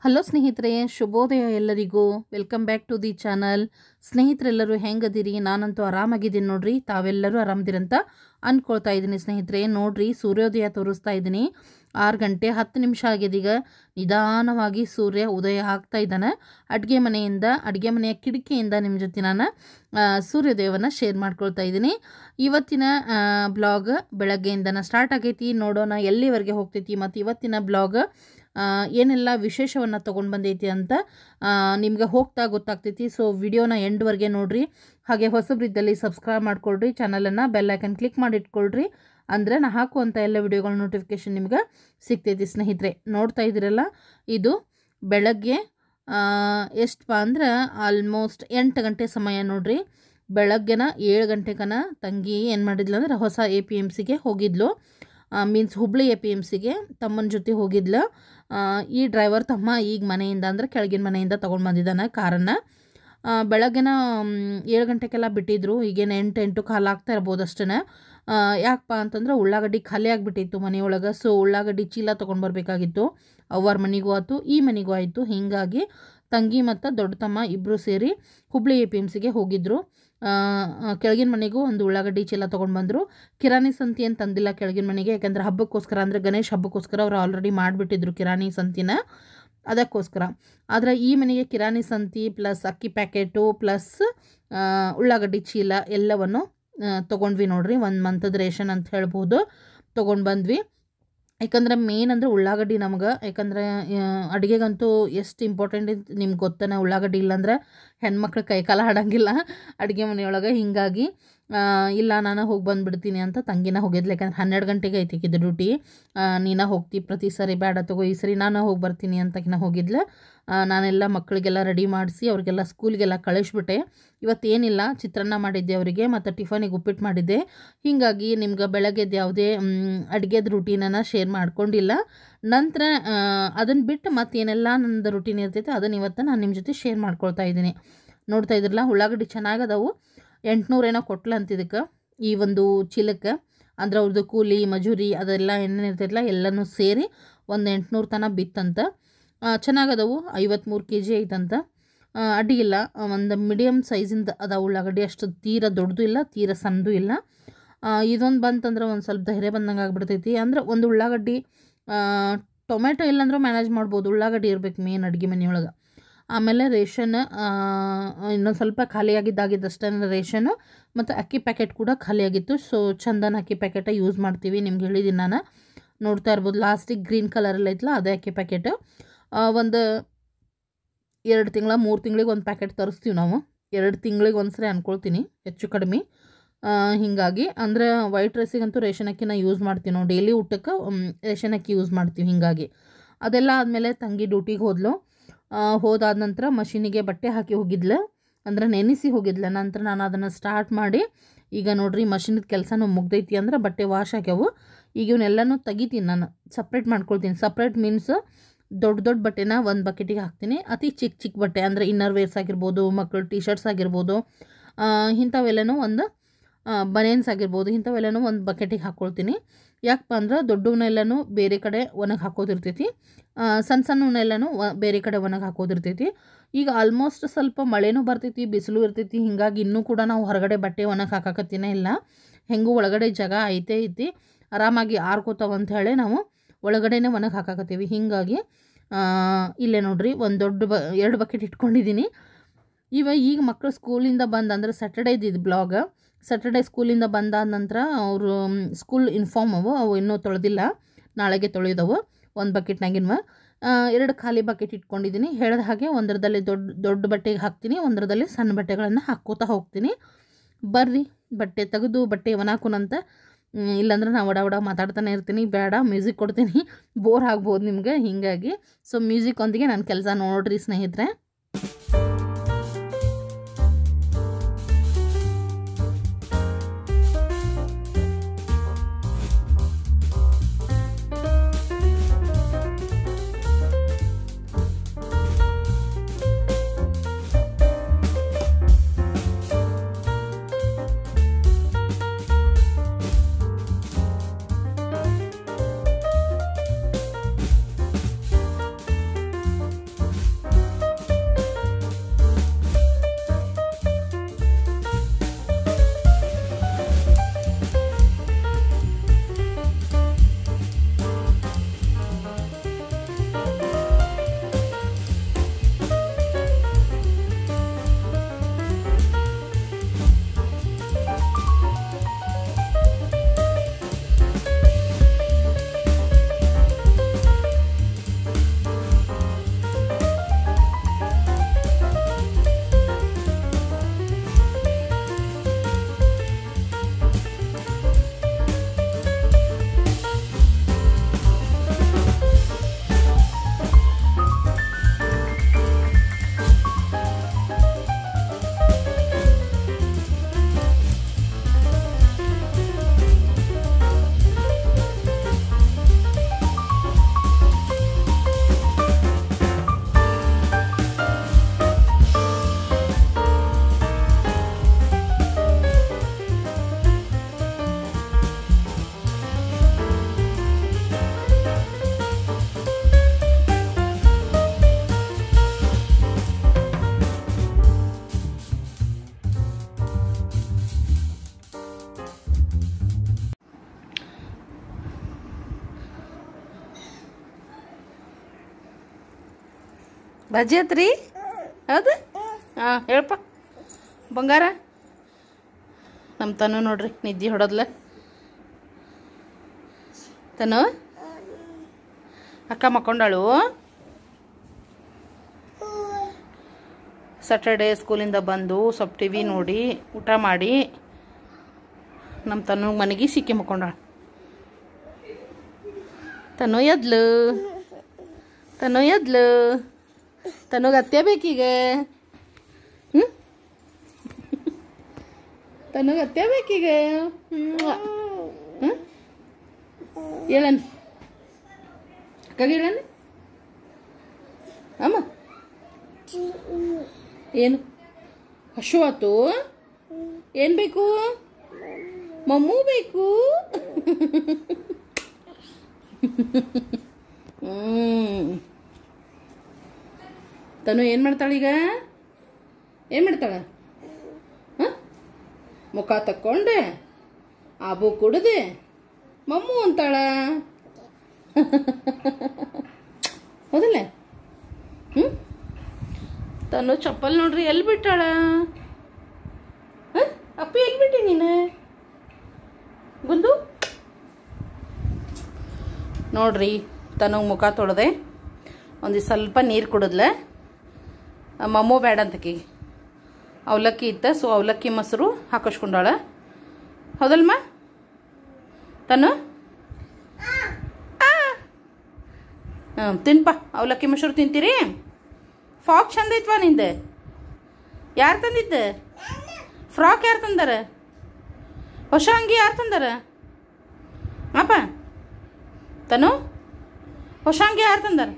Hello ಸ್ನೇಹಿತರೆ ಶುಭೋದಯ ಎಲ್ಲರಿಗೂ welcome back to the channel ಸ್ನೇಹಿತರೆಲ್ಲರೂ ಹೆಂಗದಿರಿ ನಾನಂತೂ ಆರಾಮಾಗಿದ್ದೀನಿ ನೋಡ್ರಿ ತಾವೆಲ್ಲರೂ ಆರಾಮದಿರಂತ ಅಂದ್ಕೊಳ್ತಾ ಇದ್ದೀನಿ ಸ್ನೇಹಿತರೆ ನೋಡ್ರಿ ಸೂರ್ಯೋದಯ ತೋರಿಸ್ತಾ ಇದ್ದೀನಿ ಆರು ಗಂಟೆ ಹತ್ತು ನಿಮಿಷ ಆಗಿದೀಗ ನಿಧಾನವಾಗಿ ಸೂರ್ಯ ಉದಯ ಆಗ್ತಾ ಇದ್ದಾನೆ ಅಡುಗೆ ಮನೆಯಿಂದ ಅಡುಗೆ ಮನೆಯ ಕಿಟಕಿಯಿಂದ ನಿಮ್ಮ ಜೊತೆ ನಾನು ಆ, ಸೂರ್ಯೋದಯವನ್ನು ಶೇರ್ ಮಾಡ್ಕೊಳ್ತಾ ಇದ್ದೀನಿ ಇವತ್ತಿನ ಬ್ಲಾಗ್ ಬೆಳಗ್ಗೆಯಿಂದನ ಸ್ಟಾರ್ಟ್ ಆಗೈತಿ ನೋಡೋಣ ಎಲ್ಲಿವರೆಗೆ ಹೋಗ್ತೈತಿ ಮತ್ತು ಇವತ್ತಿನ ಬ್ಲಾಗ್ ಏನೆಲ್ಲ ವಿಶೇಷವನ್ನು ತೊಗೊಂಡು ಬಂದೈತಿ ಅಂತ ನಿಮಗೆ ಹೋಗ್ತಾ ಗೊತ್ತಾಗ್ತೈತಿ ಸೊ ವಿಡಿಯೋನ ಎಂಡ್ವರೆಗೆ ನೋಡ್ರಿ ಹಾಗೆ ಹೊಸಬ್ರಿದ್ದಲ್ಲಿ ಸಬ್ಸ್ಕ್ರೈಬ್ ಮಾಡ್ಕೊಳ್ರಿ ಚಾನಲನ್ನು ಬೆಲ್ ಐಕನ್ ಕ್ಲಿಕ್ ಮಾಡಿ ಇಟ್ಕೊಳ್ರಿ ಅಂದರೆ ನಾ ಹಾಕುವಂಥ ಎಲ್ಲ ವಿಡಿಯೋಗಳ ನೋಟಿಫಿಕೇಷನ್ ನಿಮ್ಗೆ ಸಿಗ್ತೈತಿ ಸ್ನೇಹಿತರೆ ನೋಡ್ತಾ ಇದ್ದೀರಲ್ಲ ಇದು ಬೆಳಗ್ಗೆ ಎಷ್ಟಪ್ಪ ಅಂದ್ರೆ ಆಲ್ಮೋಸ್ಟ್ ಎಂಟು ಗಂಟೆ ಸಮಯ ನೋಡ್ರಿ ಬೆಳಗ್ಗೆನ ಏಳು ಗಂಟೆಗನ ತಂಗಿ ಏನು ಮಾಡಿದ್ಲು ಅಂದ್ರೆ ಹೊಸ ಎ ಪಿ ಎಮ್ ಸಿಗೆ ಹೋಗಿದ್ಲು means Hubli A P M ಸಿಗೆ ತಮ್ಮನ ಜೊತೆ ಹೋಗಿದ್ಲು ಆ, ಈ ಡ್ರೈವರ್ ತಮ್ಮ ಈಗ ಮನೆಯಿಂದ ಅಂದ್ರೆ ಕೆಳಗಿನ ಮನೆಯಿಂದ ತೊಗೊಂಡು ಬಂದಿದ್ದಾನೆ ಕಾರನ್ನು ಆ, ಬೆಳಗ್ಗೆನ ಮ್, ಏಳು ಗಂಟೆಗೆಲ್ಲ ಬಿಟ್ಟಿದ್ರು ಈಗೇನು ಎಂಟು ಎಂಟು ಕಾಲು ಆಗ್ತಾ ಇರ್ಬೋದು ಅಷ್ಟೇ ಯಾಕಪ್ಪ ಅಂತಂದ್ರೆ ಉಳ್ಳಾಗಡ್ಡಿ ಖಾಲಿ ಆಗಿಬಿಟ್ಟಿತ್ತು ಮನೆಯೊಳಗೆ ಸೊ ಉಳ್ಳಾಗಡ್ಡಿ ಚೀಲ ತೊಗೊಂಡು ಬರಬೇಕಾಗಿತ್ತು ಅವ್ರ ಮನೆಗೂ ಆಯ್ತು ಈ ಮನೆಗೂ ಆಯಿತು ಹೀಗಾಗಿ ತಂಗಿ ಮತ್ತು ದೊಡ್ಡ ತಮ್ಮ ಇಬ್ಬರು ಸೇರಿ ಹುಬ್ಳಿ ಎ ಪಿ ಎಮ್ ಸಿಗೆ ಹೋಗಿದ್ದರು ಕೆಳಗಿನ ಮನೆಗೂ ಒಂದು ಉಳ್ಳಾಗಡ್ಡಿ ಚೀಲ ತೊಗೊಂಡು ಬಂದರು ಕಿರಾಣಿ ಸಂತಿ ಏನು ತಂದಿಲ್ಲ ಕೆಳಗಿನ ಮನೆಗೆ ಯಾಕಂದ್ರೆ ಹಬ್ಬಕ್ಕೋಸ್ಕರ ಅಂದರೆ ಗಣೇಶ್ ಹಬ್ಬಕ್ಕೋಸ್ಕರ ಅವ್ರು ಆಲ್ರೆಡಿ ಮಾಡಿಬಿಟ್ಟಿದ್ರು ಕಿರಾಣಿ ಸಂತಿನ ಅದಕ್ಕೋಸ್ಕರ ಆದರೆ ಈ ಮನೆಗೆ ಕಿರಾಣಿ ಸಂತಿ ಪ್ಲಸ್ ಅಕ್ಕಿ ಪ್ಯಾಕೆಟು ಪ್ಲಸ್ ಉಳ್ಳಾಗಡ್ಡಿ ಚೀಲ ಎಲ್ಲವನ್ನು ಆ, ತೊಗೊಂಡ್ವಿ ನೋಡ್ರಿ ಒಂದು ಮಂತದ ರೇಷನ್ ಅಂತ ಹೇಳ್ಬೋದು ತೊಗೊಂಡು ಬಂದ್ವಿ ಯಾಕಂದ್ರೆ ಮೇನ್ ಅಂದರೆ ಉಳ್ಳಾಗಡ್ಡಿ ನಮ್ಗೆ ಯಾಕಂದ್ರೆ ಅಡುಗೆಗಂತೂ ಎಷ್ಟು ಇಂಪಾರ್ಟೆಂಟ್ ನಿಮ್ಗೆ ಗೊತ್ತನ ಉಳ್ಳಾಗಡ್ಡಿ ಇಲ್ಲಾಂದ್ರೆ ಹೆಣ್ಮಕ್ಳು ಕೈಕಾಲ ಆಡಂಗಿಲ್ಲ ಅಡುಗೆ ಮನೆಯೊಳಗೆ ಹಿಂಗಾಗಿ ಆ, ಇಲ್ಲ ನಾನು ಹೋಗಿ ಬಂದುಬಿಡ್ತೀನಿ ಅಂತ ತಂಗಿನ ಹೋಗಿದ್ಲು ಯಾಕಂದ್ರೆ ಹನ್ನೆರಡು ಗಂಟೆಗೆ ಐತಿಕ್ಕಿದ್ದು ಡ್ಯೂಟಿ ನೀನ ಹೋಗ್ತಿ ಪ್ರತಿ ಸರಿ ಬೇಡ ತಗೋ ಈ ಸರಿ ನಾನು ಹೋಗಿ ಬರ್ತೀನಿ ಅಂತಕಿನ ಹೋಗಿದ್ಲು ಆ, ನಾನೆಲ್ಲ ಮಕ್ಕಳಿಗೆಲ್ಲ ರೆಡಿ ಮಾಡಿಸಿ ಅವ್ರಿಗೆಲ್ಲ ಸ್ಕೂಲ್ಗೆಲ್ಲ ಕಳಿಸ್ಬಿಟ್ಟೆ ಇವತ್ತೇನಿಲ್ಲ ಚಿತ್ರಾನ್ನ ಮಾಡಿದ್ದೆ ಅವರಿಗೆ ಮತ್ತು ಟಿಫನಿಗೆ ಉಪ್ಪಿಟ್ಟು ಮಾಡಿದ್ದೆ ಹೀಗಾಗಿ ನಿಮ್ಗೆ ಬೆಳಗ್ಗೆದ್ದು ಯಾವುದೇ ಅಡುಗೆದ ರುಟೀನನ್ನು ಶೇರ್ ಮಾಡ್ಕೊಂಡಿಲ್ಲ ನಂತರ ಅದನ್ನು ಬಿಟ್ಟು ಮತ್ತೇನೆಲ್ಲ ನನ್ನದು ರುಟೀನ್ ಇರ್ತೈತೆ ಅದನ್ನು ಇವತ್ತು ನಾನು ನಿಮ್ಮ ಜೊತೆ ಶೇರ್ ಮಾಡ್ಕೊಳ್ತಾ ಇದ್ದೀನಿ ನೋಡ್ತಾ ಇದ್ರಲ್ಲ ಉಳ್ಳಾಗಡ್ಡಿ ಚೆನ್ನಾಗದವು ಎಂಟುನೂರೇನೋ ಕೊಟ್ಲ ಅಂತ ಇದಕ್ಕೆ ಈ ಒಂದು ಚೀಲಕ್ಕೆ ಅಂದ್ರೆ ಅವ್ರದ್ದು ಕೂಲಿ ಮಜೂರಿ ಅದೆಲ್ಲ ಏನೇನು ಇರ್ತೈತಲ್ಲ ಎಲ್ಲನೂ ಸೇರಿ ಒಂದು ಎಂಟುನೂರು ತನಕ ಬಿತ್ತಂತ ಆ, ಚೆನ್ನಾಗದವು ಐವತ್ತ್ಮೂರು ಕೆ ಜಿ ಐತಂತ ಆ, ಅಡ್ಡಿಯಿಲ್ಲ ಒಂದು ಮೀಡಿಯಮ್ ಸೈಜಿಂದ ಅದ ಉಳ್ಳಾಗಡ್ಡಿ ಅಷ್ಟು ತೀರ ದೊಡ್ಡದು ಇಲ್ಲ ತೀರ ಸಣ್ಣದು ಇಲ್ಲ ಇದೊಂದು ಬಂತಂದ್ರೆ ಒಂದು ಸ್ವಲ್ಪ ಧೈರ್ಯ ಬಂದಂಗೆ ಆಗ್ಬಿಡ್ತೈತಿ ಅಂದ್ರೆ ಒಂದು ಉಳ್ಳಾಗಡ್ಡಿ ಆ, ಟೊಮೆಟೊ ಇಲ್ಲಾಂದ್ರೂ ಮ್ಯಾನೇಜ್ ಮಾಡ್ಬೋದು ಉಳ್ಳಾಗಡ್ಡಿ ಇರ್ಬೇಕು ಮೇನ್ ಅಡುಗೆ ಮನೆಯೊಳಗೆ ಆಮೇಲೆ ರೇಷನ್ ಇನ್ನೊಂದು ಸ್ವಲ್ಪ ಖಾಲಿಯಾಗಿದ್ದಾಗಿದ್ದಷ್ಟೇ ರೇಷನು ಮತ್ತು ಅಕ್ಕಿ ಪ್ಯಾಕೆಟ್ ಕೂಡ ಖಾಲಿಯಾಗಿತ್ತು ಸೊ ಚಂದನ ಅಕ್ಕಿ ಪ್ಯಾಕೆಟ ಯೂಸ್ ಮಾಡ್ತೀವಿ ನಿಮ್ಗೆ ಹೇಳಿದ್ದೀನಿ ನಾನು ನೋಡ್ತಾ ಇರ್ಬೋದು ಲಾಸ್ಟಿಗೆ ಗ್ರೀನ್ ಕಲರಲ್ಲಿ ಐತಲ್ಲ ಅದೇ ಅಕ್ಕಿ ಪ್ಯಾಕೆಟ್ ಒಂದು ಎರಡು ತಿಂಗಳ ಮೂರು ತಿಂಗಳಿಗೆ ಒಂದು ಪ್ಯಾಕೆಟ್ ತರಿಸ್ತೀವಿ ನಾವು ಎರಡು ತಿಂಗಳಿಗೆ ಒಂದು ಸರಿ ಅನ್ಕೊಳ್ತೀನಿ ಹೆಚ್ಚು ಕಡಿಮೆ ಆ, ಹೀಗಾಗಿ ಅಂದರೆ ವೈಟ್ ರೈಸಿಗಂತೂ ರೇಷನ್ ಅಕ್ಕಿನ ಯೂಸ್ ಮಾಡ್ತೀವಿ ನಾವು ಡೈಲಿ ಊಟಕ್ಕೆ ಮ್, ರೇಷನ್ ಅಕ್ಕಿ ಯೂಸ್ ಮಾಡ್ತೀವಿ ಹೀಗಾಗಿ ಅದೆಲ್ಲ ಆದಮೇಲೆ ತಂಗಿ ಡ್ಯೂಟಿಗೆ ಹೋದ್ಲು ಆ, ಹೋದಾದ ನಂತರ ಮಷೀನಿಗೆ ಬಟ್ಟೆ ಹಾಕಿ ಹೋಗಿದ್ಲು ಅಂದ್ರೆ ನೆನೆಸಿ ಹೋಗಿದ್ಲು ನಂತರ ನಾನು ಅದನ್ನು ಸ್ಟಾರ್ಟ್ ಮಾಡಿ ಈಗ ನೋಡ್ರಿ ಮಷಿನದ ಕೆಲಸನೂ ಮುಗ್ದೈತಿ ಅಂದ್ರೆ ಬಟ್ಟೆ ವಾಶ್ ಆಗ್ಯಾವು ಈಗ ಇವನ್ನೆಲ್ಲನೂ ತೆಗಿತೀನಿ ನಾನು ಸಪ್ರೇಟ್ ಮಾಡ್ಕೊಳ್ತೀನಿ ಸಪ್ರೇಟ್ ಮೀನ್ಸ್ ದೊಡ್ಡ ದೊಡ್ಡ ಬಟ್ಟೆನ ಒಂದು ಬಕೆಟಿಗೆ ಹಾಕ್ತೀನಿ ಅತಿ ಚಿಕ್ಕ ಚಿಕ್ಕ ಬಟ್ಟೆ ಅಂದರೆ ಇನ್ನರ್ ವೇರ್ಸ್ ಆಗಿರ್ಬೋದು ಮಕ್ಕಳು ಟಿ ಶರ್ಟ್ಸ್ ಆಗಿರ್ಬೋದು ಆ, ಇಂಥವೆಲ್ಲನೂ ಒಂದು ಬನೇನ್ಸ್ ಆಗಿರ್ಬೋದು ಇಂಥವೆಲ್ಲನೂ ಒಂದು ಬಕೆಟಿಗೆ ಹಾಕ್ಕೊಳ್ತೀನಿ ಯಾಕಪ್ಪ ಅಂದ್ರೆ ದೊಡ್ಡವನ್ನೆಲ್ಲನೂ ಬೇರೆ ಕಡೆ ಒಣಗಿ ಹಾಕೋದಿರ್ತೈತಿ ಆ, ಸಣ್ಣ ಸಣ್ಣವನ್ನೆಲ್ಲನೂ ವ- ಬೇರೆ ಕಡೆ ಒಣಗಿ ಹಾಕೋದಿರ್ತೈತಿ ಈಗ ಆಲ್ಮೋಸ್ಟ್ ಸ್ವಲ್ಪ ಮಳೆನೂ ಬರ್ತೈತಿ ಬಿಸಿಲು ಇರ್ತೈತಿ ಹಿಂಗಾಗಿ ಇನ್ನೂ ಕೂಡ ನಾವು ಹೊರಗಡೆ ಬಟ್ಟೆ ಒಣಗಿ ಹಾಕಾಕತ್ತೀನೇ ಇಲ್ಲ ಹೆಂಗೂ ಒಳಗಡೆ ಜಾಗ ಐತೆ ಐತಿ ಆರಾಮಾಗಿ ಆರ್ಕೋತಾವ ಅಂತ ಹೇಳಿ ನಾವು ಒಳಗಡೆನೇ ಒಣಗಿ ಹಾಕಾಕತ್ತೀವಿ ಹೀಗಾಗಿ ಆ, ಇಲ್ಲೇ ನೋಡ್ರಿ ಒಂದು ದೊಡ್ಡ ಬ ಎರಡು ಬಕೆಟ್ ಇಟ್ಕೊಂಡಿದ್ದೀನಿ ಇವ ಈಗ ಮಕ್ಕಳು ಸ್ಕೂಲಿಂದ ಬಂದು ಅಂದರೆ ಸ್ಯಾಟರ್ಡೇದು ಇದು ಬ್ಲಾಗ್ ಸ್ಯಾಟರ್ಡೇ ಸ್ಕೂಲಿಂದ ಬಂದಾದ ನಂತರ ಅವರು ಸ್ಕೂಲ್ ಇನ್ಫಾರ್ಮ್ ಅವು ಅವು ಇನ್ನೂ ತೊಳೆದಿಲ್ಲ ನಾಳೆಗೆ ತೊಳೆದವು ಒಂದು ಬಕೆಟ್ನಾಗಿನ್ವ ಆ, ಎರಡು ಖಾಲಿ ಬಕೆಟ್ ಇಟ್ಕೊಂಡಿದ್ದೀನಿ ಹೇಳಿದ ಹಾಗೆ ಒಂದರದಲ್ಲಿ ದೊಡ್ಡ ದೊಡ್ಡ ಬಟ್ಟೆಗೆ ಹಾಕ್ತೀನಿ ಒಂದರದಲ್ಲಿ ಸಣ್ಣ ಬಟ್ಟೆಗಳನ್ನು ಹಾಕ್ಕೋತಾ ಹೋಗ್ತೀನಿ ಬರ್ರಿ ಬಟ್ಟೆ ತೆಗೆದು ಬಟ್ಟೆ ಒಣಾಕುನಂತ ಹ್ಮ್, ಇಲ್ಲಾಂದ್ರೆ ನಾನು ಒಡ ಒಡ ಮಾತಾಡ್ತಾನೆ ಇರ್ತೀನಿ ಬೇಡ ಮ್ಯೂಸಿಕ್ ಕೊಡ್ತೀನಿ ಬೋರ್ ಆಗ್ಬೋದು ನಿಮ್ಗೆ ಹೀಗಾಗಿ ಸೊ ಮ್ಯೂಸಿಕ್ ಒಂದಿಗೆ ನನ್ನ ಕೆಲಸ ನೋಡ್ರಿ ಸ್ನೇಹಿತರೆ ಬಜ್ಜಿ ಆತ್ರಿ ಹೌದು ಹಾಂ ಹೇಳಪ್ಪ ಬಂಗಾರ ನಮ್ಮ ತನು ನೋಡ್ರಿ ನಿದ್ದೆ ಹೊಡೋದ್ಲ ತನು ಅಕ್ಕ ಮಕ್ಕೊಂಡಾಳು ಸ್ಯಾಟರ್ಡೇ ಸ್ಕೂಲಿಂದ ಬಂದು ಸ್ವಲ್ಪ ಟಿ ವಿ ನೋಡಿ ಊಟ ಮಾಡಿ ನಮ್ಮ ತನು ಮನೆಗೆ ಸಿಕ್ಕಿ ಮಕ್ಕೊಂಡಾಳ ತನು ಎದ್ಲು ತನು ಎದ್ಲು ತನಗೆ ಅತ್ತೆ ಬೇಕೀಗ ಹ್ಞೂ ತನಗೆ ಅತ್ತೆ ಬೇಕೀಗ ಹ್ಞೂ ಹೇಳನ್ ಅಕ್ಕಗೆ ಹೇಳನ್ ಅಮ್ಮ ಏನು ಹಶು ಆತು ಏನು ಬೇಕು ಮಮ್ಮೂ ಬೇಕು ಹ್ಞೂ ತನು ಏನು ಮಾಡ್ತಾಳೀಗ ಏನು ಮಾಡ್ತಾಳೆ ಹಾಂ ಮುಖ ತಕ್ಕೊಂಡೆ ಆಬು ಕುಡ್ದೆ ಮಮ್ಮು ಅಂತಾಳ ಹೌದಲ್ಲ ಹ್ಞೂ ತನು ಚಪ್ಪಲ್ ನೋಡ್ರಿ ಎಲ್ಲಿ ಬಿಟ್ಟಾಳ ಹಾಂ ಅಪ್ಪಿ ಎಲ್ಲಿ ಬಿಟ್ಟಿ ನೀನು ಗುಂದು ನೋಡ್ರಿ ತನಗೆ ಮುಖ ತೊಳೆದೆ ಒಂದು ಸ್ವಲ್ಪ ನೀರು ಕುಡಿದ್ಲೆ ಮಮ್ಮು ಬೇಡ ಅಂತಕಿ ಅವಲಕ್ಕಿ ಇತ್ತ ಸೊ ಅವಲಕ್ಕಿ ಮೊಸರು ಹಾಕಿಸ್ಕೊಂಡಾಳ ಹೌದಲ್ಮ ತನು ಹ್ಞೂ ತಿನ್ಪ ಅವಲಕ್ಕಿ ಮೊಸರು ತಿಂತೀರಿ ಫ್ರಾಕ್ ಚಂದ ಐತ್ವಾ ನಿಂದೆ ಯಾರು ತಂದಿದ್ದೆ ಫ್ರಾಕ್ ಯಾರು ತಂದಾರ ಹೊಸ ಅಂಗಿ ಯಾರು ತಂದಾರ ಅಪ್ಪ ತನು ಹೊಸ ಅಂಗಿ ಯಾರು ತಂದಾರ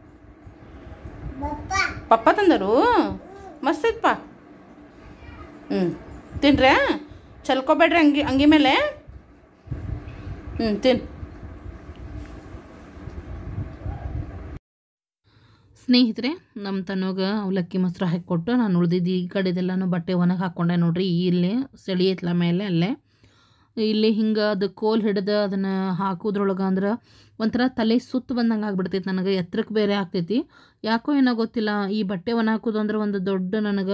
ಪಪ್ಪ ತಂದರು ಮಸ್ತ್ ಐತಪ್ಪ ಹ್ಞೂ ತಿನ್ರಿ ಚಲ್ಕೋಬೇಡ್ರಿ ಅಂಗಿ ಅಂಗಿ ಮೇಲೆ ಹ್ಞೂ ತಿನ್ ಸ್ನೇಹಿತರೆ ನಮ್ಮ ತನಗ ಅವಲಕ್ಕಿ ಮೊಸರು ಹಾಕಿಕೊಟ್ಟು ನಾನು ಉಳ್ದಿದ್ದು ಈ ಕಡೆದೆಲ್ಲನೂ ಬಟ್ಟೆ ಒಣಗಿ ಹಾಕ್ಕೊಂಡೆ ನೋಡ್ರಿ ಇಲ್ಲಿ ಚಳಿ ಐತ್ಲ ಮೇಲೆ ಅಲ್ಲೇ ಇಲ್ಲಿ ಹಿಂಗೆ ಅದು ಕೋಲ್ ಹಿಡ್ದು ಅದನ್ನು ಹಾಕೋದ್ರೊಳಗೆ ಅಂದ್ರೆ ಒಂಥರ ತಲೆ ಸುತ್ತು ಬಂದಂಗೆ ಆಗ್ಬಿಡ್ತೈತಿ ನನಗೆ ಎತ್ತರಕ್ಕೆ ಬೇರೆ ಆಗ್ತೈತಿ ಯಾಕೋ ಏನೋ ಗೊತ್ತಿಲ್ಲ ಈ ಬಟ್ಟೆ ಒಣ ಹಾಕೋದು ಅಂದ್ರೆ ಒಂದು ದೊಡ್ಡ ನನಗೆ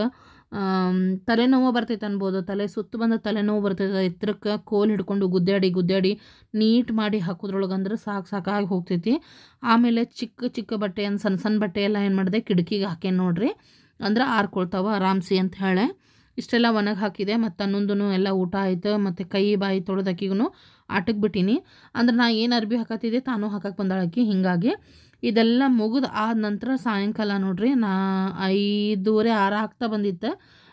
ತಲೆನೋವು ಬರ್ತೈತೆ ಅನ್ಬೋದು ತಲೆ ಸುತ್ತು ಬಂದ ತಲೆನೋವು ಬರ್ತೈತೆ ಎತ್ತರಕ್ಕೆ ಕೋಲ್ ಹಿಡ್ಕೊಂಡು ಗುದ್ದಾಡಿ ಗುದ್ದಾಡಿ ನೀಟ್ ಮಾಡಿ ಹಾಕೋದ್ರೊಳಗೆ ಅಂದ್ರೆ ಸಾಕು ಸಾಕಾಗಿ ಹೋಗ್ತೈತಿ ಆಮೇಲೆ ಚಿಕ್ಕ ಚಿಕ್ಕ ಬಟ್ಟೆ ಅಂದ್ರೆ ಸಣ್ಣ ಸಣ್ಣ ಬಟ್ಟೆ ಎಲ್ಲ ಏನು ಮಾಡಿದೆ ಕಿಟಕಿಗೆ ಹಾಕೇನು ನೋಡ್ರಿ ಅಂದ್ರೆ ಆರ್ಕೊಳ್ತಾವ ಆರಾಮ್ಸಿ ಅಂತ ಹೇಳೆ ಇಷ್ಟೆಲ್ಲ ಒಣಗಿ ಹಾಕಿದೆ ಮತ್ತು ಹನ್ನೊಂದು ಎಲ್ಲ ಊಟ ಆಯ್ತು ಮತ್ತು ಕೈ ಬಾಯಿ ತೊಳೆದು ಅಕ್ಕಿಗೂ ಆಟಕ್ಕೆ ಬಿಟ್ಟೀನಿ ಅಂದ್ರೆ ನಾ ಏನು ಅರ್ಬಿ ಹಾಕತ್ತಿದ್ದೆ ತಾನು ಹಾಕಕ್ಕೆ ಬಂದಾಳಕ್ಕಿ ಹೀಗಾಗಿ ಇದೆಲ್ಲ ಮುಗಿದು ಆದ ನಂತರ ಸಾಯಂಕಾಲ ನೋಡ್ರಿ ನಾ ಐದೂವರೆ ಆರು ಆಗ್ತಾ ಬಂದಿತ್ತು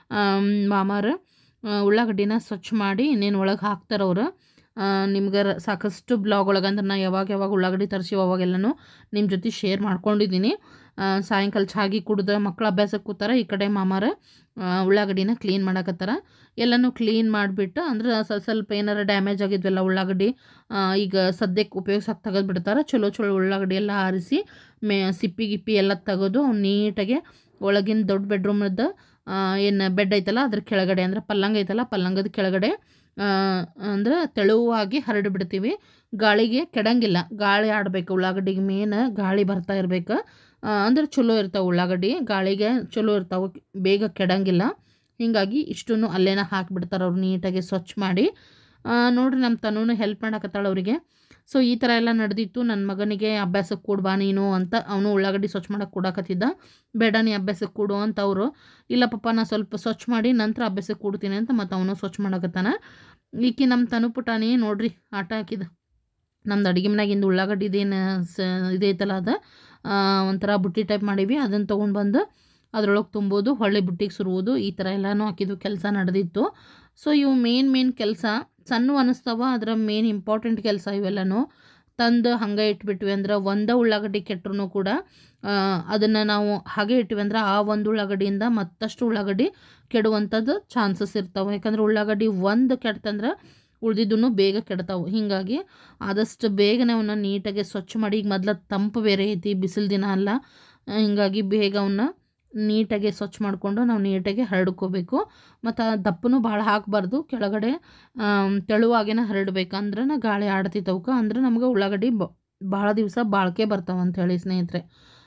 ಮಾಮಾರು ಉಳ್ಳಾಗಡ್ಡಿನ ಸ್ವಚ್ಛ ಮಾಡಿ ಇನ್ನೇನು ಒಳಗೆ ಹಾಕ್ತಾರೆ ಅವರು ನಿಮ್ಗೆ ರ- ಸಾಕಷ್ಟು ಬ್ಲಾಗ್ ಒಳಗೆ ಅಂದ್ರೆ ನಾ ಯಾವಾಗ ಯಾವಾಗ ಉಳ್ಳಾಗಡ್ಡಿ ತರಿಸಿ ಅವಾಗೆಲ್ಲನೂ ನಿಮ್ಮ ಜೊತೆ ಶೇರ್ ಮಾಡ್ಕೊಂಡಿದ್ದೀನಿ ಆ, ಸಾಯಂಕಾಲ ಚಾಗಿ ಕುಡ್ದು ಮಕ್ಕಳು ಅಭ್ಯಾಸಕ್ಕೆ ಕೂತಾರ ಈ ಕಡೆ ಮಾಮಾರ ಆ, ಉಳ್ಳಾಗಡ್ಡಿನ ಕ್ಲೀನ್ ಮಾಡಕತ್ತಾರ ಎಲ್ಲನೂ ಕ್ಲೀನ್ ಮಾಡಿಬಿಟ್ಟು ಅಂದ್ರೆ ಸ್ವಲ್ಪ ಸ್ವಲ್ಪ ಏನಾರ ಡ್ಯಾಮೇಜ್ ಆಗಿದ್ವಲ್ಲ ಉಳ್ಳಾಗಡ್ಡಿ ಆ, ಈಗ ಸದ್ಯಕ್ಕೆ ಉಪಯೋಗಿಸಕ್ಕೆ ತೆಗೆದು ಬಿಡ್ತಾರೆ ಚಲೋ ಚಲೋ ಉಳ್ಳಾಗಡ್ಡಿ ಎಲ್ಲ ಆರಿಸಿ ಮೇ ಸಿಪ್ಪಿ ಗಿಪ್ಪಿ ಎಲ್ಲ ತೆಗೆದು ಅವ್ನು ನೀಟಾಗೆ ಒಳಗಿನ ದೊಡ್ಡ ಬೆಡ್ರೂಮದ್ದು ಏನು ಬೆಡ್ ಐತಲ್ಲ ಅದ್ರ ಕೆಳಗಡೆ ಅಂದ್ರೆ ಪಲ್ಲಂಗ ಐತಲ್ಲ ಪಲ್ಲಂಗದ ಕೆಳಗಡೆ ಆ, ಅಂದ್ರೆ ತೆಳುವಾಗಿ ಹರಡಿ ಬಿಡ್ತೀವಿ ಗಾಳಿಗೆ ಕೆಡಂಗಿಲ್ಲ ಗಾಳಿ ಆಡಬೇಕು ಉಳ್ಳಾಗಡ್ಡಿಗೆ ಮೇನ್ ಗಾಳಿ ಬರ್ತಾ ಇರ್ಬೇಕು ಆ, ಅಂದ್ರೆ ಚಲೋ ಇರ್ತಾವೆ ಉಳ್ಳಾಗಡ್ಡಿ ಗಾಳಿಗೆ ಚಲೋ ಇರ್ತಾವೆ ಬೇಗ ಕೆಡಂಗಿಲ್ಲ ಹೀಗಾಗಿ ಇಷ್ಟನ್ನು ಅಲ್ಲೇನ ಹಾಕಿಬಿಡ್ತಾರೆ ಅವ್ರು ನೀಟಾಗಿ ಸ್ವಚ್ಛ ಮಾಡಿ ಆ, ನೋಡ್ರಿ ನಮ್ಮ ತನೂ ಹೆಲ್ಪ್ ಮಾಡಕತ್ತಾಳ ಅವರಿಗೆ ಸೊ ಈ ಥರ ಎಲ್ಲ ನಡೆದಿತ್ತು ನನ್ನ ಮಗನಿಗೆ ಅಭ್ಯಾಸಕ್ಕೆ ಕೊಡು ಬಾ ನೀನು ಅಂತ ಅವನು ಉಳ್ಳಾಗಡ್ಡಿ ಸ್ವಚ್ಛ ಮಾಡಕ್ಕೆ ಕೊಡಕತ್ತಿದ್ದ ಬೇಡ ನೀ ಅಭ್ಯಾಸಕ್ಕೆ ಕೊಡು ಅಂತ ಅವರು ಇಲ್ಲ ಪಪ್ಪ ನಾ ಸ್ವಲ್ಪ ಸ್ವಚ್ಛ ಮಾಡಿ ನಂತರ ಅಭ್ಯಾಸಕ್ಕೆ ಕೊಡ್ತೀನಿ ಅಂತ ಮತ್ತು ಅವನು ಸ್ವಚ್ಛ ಮಾಡಕತ್ತಾನ ಈಕಿ ನಮ್ಮ ತನು ಪುಟಾಣಿ ನೋಡ್ರಿ ಆಟ ಹಾಕಿದ ನಮ್ದು ಅಡುಗೆ ಮನ್ಯಾಗಿಂದ ಉಳ್ಳಾಗಡ್ಡಿದೇನು ಸ ಇದೈತಲ್ಲ ಅದು ಆ, ಒಂಥರ ಬುಟ್ಟಿ ಟೈಪ್ ಮಾಡೀವಿ ಅದನ್ನು ತೊಗೊಂಡು ಬಂದು ಅದ್ರೊಳಗೆ ತುಂಬೋದು ಹೊಳ್ಳಿ ಬುಟ್ಟಿಗೆ ಸುರುವುದು ಈ ಥರ ಎಲ್ಲನೂ ಹಾಕಿದ್ದು ಕೆಲಸ ನಡೆದಿತ್ತು ಸೊ ಇವು ಮೇನ್ ಮೇನ್ ಕೆಲಸ ಸಣ್ಣ ಅನಿಸ್ತಾವ ಅದರ ಮೇನ್ ಇಂಪಾರ್ಟೆಂಟ್ ಕೆಲಸ ಇವೆಲ್ಲನೂ ತಂದು ಹಂಗೆ ಇಟ್ಬಿಟ್ವಿ ಅಂದ್ರೆ ಒಂದೇ ಉಳ್ಳಾಗಡ್ಡಿ ಕೆಟ್ಟರು ಕೂಡ ಅದನ್ನು ನಾವು ಹಾಗೆ ಇಟ್ವಿ ಅಂದ್ರೆ ಆ ಒಂದು ಉಳ್ಳಾಗಡ್ಡಿಯಿಂದ ಮತ್ತಷ್ಟು ಉಳ್ಳಾಗಡ್ಡಿ ಕೆಡುವಂಥದ್ದು ಚಾನ್ಸಸ್ ಇರ್ತಾವೆ ಯಾಕಂದ್ರೆ ಉಳ್ಳಾಗಡ್ಡಿ ಒಂದು ಕೆಡ್ತಂದ್ರೆ ಉಳ್ದಿದ್ದೂ ಬೇಗ ಕೆಡ್ತಾವೆ ಹೀಗಾಗಿ ಆದಷ್ಟು ಬೇಗನೆ ಅವನ್ನ ನೀಟಾಗಿ ಸ್ವಚ್ಛ ಮಾಡಿ ಈಗ ಮೊದ್ಲು ತಂಪು ಬೇರೆ ಐತಿ ಬಿಸಿಲು ದಿನ ಅಲ್ಲ ಆ, ಹಿಂಗಾಗಿ ಬೇಗ ಅವನ್ನ ನೀಟಾಗಿ ಸ್ವಚ್ಛ ಮಾಡಿಕೊಂಡು ನಾವು ನೀಟಾಗಿ ಹರಡ್ಕೋಬೇಕು ಮತ್ತು ಆ ದಪ್ಪನೂ ಭಾಳ ಹಾಕಬಾರ್ದು ಕೆಳಗಡೆ ಆಮ್, ತೆಳುವಾಗೇನೆ ಹರಡ್ಬೇಕಂದ್ರೆ ಗಾಳಿ ಆಡ್ತಿತ್ತವಕ್ಕೆ ಅಂದ್ರೆ ನಮ್ಗೆ ಉಳ್ಳಾಗಡ್ಡಿ ಬ ಭಾಳ ದಿವಸ ಬಾಳಿಕೆ ಬರ್ತಾವೆ ಅಂತ ಹೇಳಿ ಸ್ನೇಹಿತರೆ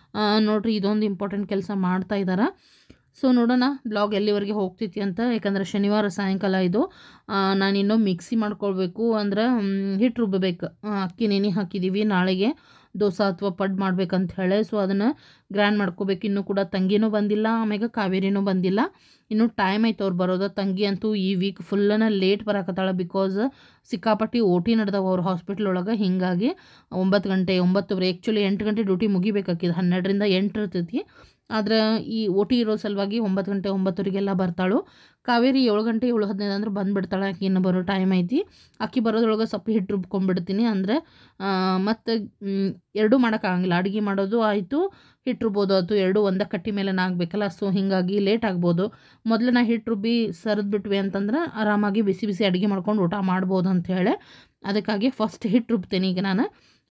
ಆ, ನೋಡ್ರಿ ಇದೊಂದು ಇಂಪಾರ್ಟೆಂಟ್ ಕೆಲಸ ಮಾಡ್ತಾ ಇದ್ದಾರೆ ಸೊ ನೋಡೋಣ ಬ್ಲಾಗ್ ಎಲ್ಲಿವರೆಗೆ ಹೋಗ್ತೈತಿ ಅಂತ ಯಾಕಂದರೆ ಶನಿವಾರ ಸಾಯಂಕಾಲ ಇದು ಆ, ನಾನು ಇನ್ನೂ ಮಿಕ್ಸಿ ಮಾಡ್ಕೊಳ್ಬೇಕು ಅಂದ್ರೆ ಹಿಟ್ಟು ರುಬ್ಬಬೇಕು ಆ, ಅಕ್ಕಿ ನೆನೆ ಹಾಕಿದ್ದೀವಿ ನಾಳೆಗೆ ದೋಸೆ ಅಥವಾ ಪಡ್ ಮಾಡ್ಬೇಕಂತ ಹೇಳಿ ಸೊ ಅದನ್ನು ಗ್ರ್ಯಾಂಡ್ ಮಾಡ್ಕೋಬೇಕು ಇನ್ನೂ ಕೂಡ ತಂಗಿನೂ ಬಂದಿಲ್ಲ ಆಮ್ಯಾಗ ಕಾವೇರಿನೂ ಬಂದಿಲ್ಲ ಇನ್ನೂ ಟೈಮ್ ಐತೆ ಅವ್ರು ಬರೋದು ತಂಗಿ ಅಂತೂ ಈ ವೀಕ್ ಫುಲ್ಲನ ಲೇಟ್ ಬರಾಕತ್ತಾಳ ಬಿಕಾಸ್ ಸಿಕ್ಕಾಪಟ್ಟಿ ಓ ಟಿ ನಡೆದವ ಅವ್ರ ಹಾಸ್ಪಿಟ್ಲ್ ಒಳಗೆ ಹೀಗಾಗಿ ಒಂಬತ್ತು ಗಂಟೆ ಒಂಬತ್ತುವರೆ ಆ್ಯಕ್ಚುಲಿ ಎಂಟು ಗಂಟೆ ಡ್ಯೂಟಿ ಮುಗಿಬೇಕಾಕಿದ್ದು ಹನ್ನೆರಡರಿಂದ ಎಂಟು ಇರ್ತೈತಿ ಆದ್ರೆ ಈ ಓ ಟಿ ಇರೋ ಸಲುವಾಗಿ ಒಂಬತ್ತು ಗಂಟೆ ಒಂಬತ್ತುವರೆಗೆಲ್ಲ ಬರ್ತಾಳು ಕಾವೇರಿ ಏಳು ಗಂಟೆ ಏಳು ಹದಿನೈದು ಅಂದ್ರೆ ಬಂದುಬಿಡ್ತಾಳೆ ಆಕೆ ಇನ್ನು ಬರೋ ಟೈಮ್ ಐತಿ ಅಕ್ಕಿ ಬರೋದ್ರೊಳಗೆ ಸ್ವಲ್ಪ ಹಿಟ್ಟು ರುಬ್ಕೊಂಡ್ಬಿಡ್ತೀನಿ ಅಂದರೆ ಮತ್ತು ಎರಡೂ ಮಾಡೋಕ್ಕಾಗಂಗಿಲ್ಲ ಅಡುಗೆ ಮಾಡೋದು ಆಯಿತು ಹಿಟ್ಟು ರುಬ್ಬೋದು ಆಯ್ತು ಎರಡೂ ಒಂದೇ ಕಟ್ಟಿ ಮೇಲೆ ಆಗ್ಬೇಕಲ್ಲ ಸೊ ಹೀಗಾಗಿ ಲೇಟ್ ಆಗ್ಬೋದು ಮೊದಲು ನಾ ಹಿಟ್ಟು ರುಬ್ಬಿ ಸರಿದು ಬಿಟ್ವಿ ಅಂತಂದ್ರೆ ಆರಾಮಾಗಿ ಬಿಸಿ ಬಿಸಿ ಅಡುಗೆ ಮಾಡ್ಕೊಂಡು ಊಟ ಮಾಡ್ಬೋದು ಅಂತ ಹೇಳಿ ಅದಕ್ಕಾಗಿ ಫಸ್ಟ್ ಹಿಟ್ಟು ರುಬ್ತೀನಿ ಈಗ ನಾನು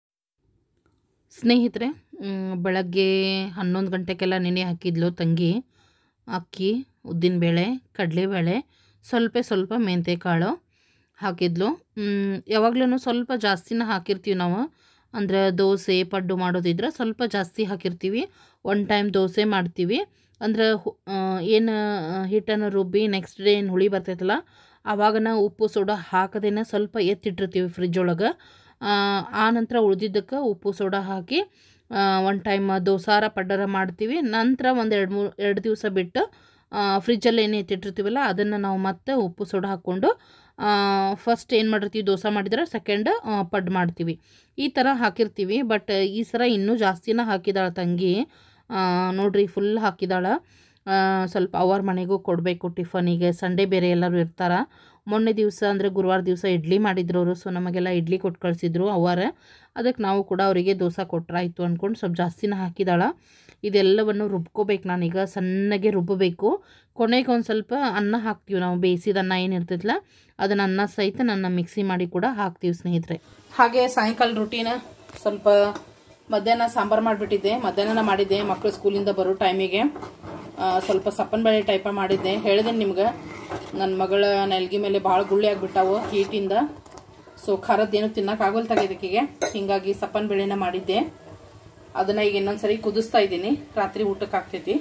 ಸ್ನೇಹಿತರೆ ಮ್, ಬೆಳಗ್ಗೆ ಹನ್ನೊಂದು ಗಂಟೆಗೆಲ್ಲ ನೆನೆ ಹಾಕಿದ್ಲು ತಂಗಿ ಅಕ್ಕಿ ಉದ್ದಿನಬೇಳೆ ಕಡಲೆಬೇಳೆ ಸ್ವಲ್ಪ ಸ್ವಲ್ಪ ಮೆಂತ್ಯ ಕಾಳು ಹಾಕಿದ್ಲು ಯಾವಾಗ್ಲೂ ಸ್ವಲ್ಪ ಜಾಸ್ತಿನ ಹಾಕಿರ್ತೀವಿ ನಾವು ಅಂದರೆ ದೋಸೆ ಪಡ್ಡು ಮಾಡೋದಿದ್ರೆ ಸ್ವಲ್ಪ ಜಾಸ್ತಿ ಹಾಕಿರ್ತೀವಿ ಒನ್ ಟೈಮ್ ದೋಸೆ ಮಾಡ್ತೀವಿ ಅಂದ್ರೆ ಏನು ಹಿಟ್ಟನ್ನು ರುಬ್ಬಿ ನೆಕ್ಸ್ಟ್ ಡೇ ಏನು ಹುಳಿ ಬರ್ತೈತಲ್ಲ ಆವಾಗನ ಉಪ್ಪು ಸೋಡಾ ಹಾಕದೇನೆ ಸ್ವಲ್ಪ ಎತ್ತಿಟ್ಟಿರ್ತೀವಿ ಫ್ರಿಜ್ ಒಳಗೆ ಆ ನಂತರ ಉಳಿದಿದ್ದಕ್ಕೆ ಉಪ್ಪು ಸೋಡಾ ಹಾಕಿ ಒನ್ ಟೈಮ್ ದೋಸಾರ ಪಡ್ಡರ ಮಾಡ್ತೀವಿ ನಂತರ ಒಂದು ಎರಡು ಮೂರು ಎರಡು ದಿವಸ ಬಿಟ್ಟು ಫ್ರಿಜ್ಜಲ್ಲಿ ಏನು ಎತ್ತಿಟ್ಟಿರ್ತೀವಲ್ಲ ಅದನ್ನು ನಾವು ಮತ್ತೆ ಉಪ್ಪು ಸೋಡಾ ಹಾಕ್ಕೊಂಡು ಫಸ್ಟ್ ಏನು ಮಾಡಿರ್ತೀವಿ ದೋಸೆ ಮಾಡಿದ್ರೆ ಸೆಕೆಂಡ್ ಪಡ್ ಮಾಡ್ತೀವಿ ಈ ಥರ ಹಾಕಿರ್ತೀವಿ ಬಟ್ ಈ ಸಲ ಇನ್ನೂ ಜಾಸ್ತಿನ ಹಾಕಿದಾಳೆ ತಂಗಿ ಆ, ನೋಡ್ರಿ ಫುಲ್ ಹಾಕಿದಾಳೆ ಆ, ಸ್ವಲ್ಪ ಅವ್ರ ಮನೆಗೂ ಕೊಡಬೇಕು ಟಿಫನಿಗೆ ಸಂಡೇ ಬೇರೆ ಎಲ್ಲರೂ ಇರ್ತಾರೆ ಮೊನ್ನೆ ದಿವಸ ಅಂದರೆ ಗುರುವಾರ ದಿವಸ ಇಡ್ಲಿ ಮಾಡಿದ್ರು ಅವರು ಸೊ ನಮಗೆಲ್ಲ ಇಡ್ಲಿ ಕೊಟ್ಟು ಕಳಿಸಿದ್ರು ಅವರ ಅದಕ್ಕೆ ನಾವು ಕೂಡ ಅವರಿಗೆ ದೋಸೆ ಕೊಟ್ರಾಯ್ತು ಅಂದ್ಕೊಂಡು ಸ್ವಲ್ಪ ಜಾಸ್ತಿನ ಹಾಕಿದಾಳ ಇದೆಲ್ಲವನ್ನು ರುಬ್ಕೋಬೇಕು ನಾನೀಗ ಸಣ್ಣಗೆ ರುಬ್ಬಬೇಕು ಕೊನೆಗೆ ಒಂದು ಸ್ವಲ್ಪ ಅನ್ನ ಹಾಕ್ತೀವಿ ನಾವು ಬೇಯಿಸಿದ ಅನ್ನ ಏನಿರ್ತೈತಲ್ಲ ಅದನ್ನ ಅನ್ನ ಸಹಿತ ನನ್ನ ಮಿಕ್ಸಿ ಮಾಡಿ ಕೂಡ ಹಾಕ್ತೀವಿ ಸ್ನೇಹಿತರೆ ಹಾಗೆ ಸಾಯಂಕಾಲ ರೂಟೀನ್ ಸ್ವಲ್ಪ ಮಧ್ಯಾಹ್ನ ಸಾಂಬಾರು ಮಾಡಿಬಿಟ್ಟಿದ್ದೆ ಮಧ್ಯಾಹ್ನ ಮಾಡಿದ್ದೆ ಮಕ್ಕಳು ಸ್ಕೂಲಿಂದ ಬರೋ ಟೈಮಿಗೆ ಆ, ಸ್ವಲ್ಪ ಸಪ್ಪನ ಬೇಳೆ ಟೈಪ ಮಾಡಿದ್ದೆ ಹೇಳಿದೆ ನಿಮ್ಗೆ ನನ್ನ ಮಗಳ ನೆಲ್ಗಿ ಮೇಲೆ ಭಾಳ ಗುಳ್ಳಿ ಆಗ್ಬಿಟ್ಟಾವು ಹೀಟಿಂದ ಸೊ ಖಾರದ್ದೇನು ತಿನ್ನೋಕ್ಕಾಗಲ್ತಾಗ ಇದಕ್ಕಿಗೆ ಹಿಂಗಾಗಿ ಸಪ್ಪನ ಬೇಳೆನ ಮಾಡಿದ್ದೆ ಅದನ್ನ ಈಗ ಇನ್ನೊಂದ್ಸರಿ ಕುದಿಸ್ತಾ ಇದ್ದೀನಿ ರಾತ್ರಿ ಊಟಕ್ಕೆ ಆಗ್ತೈತಿ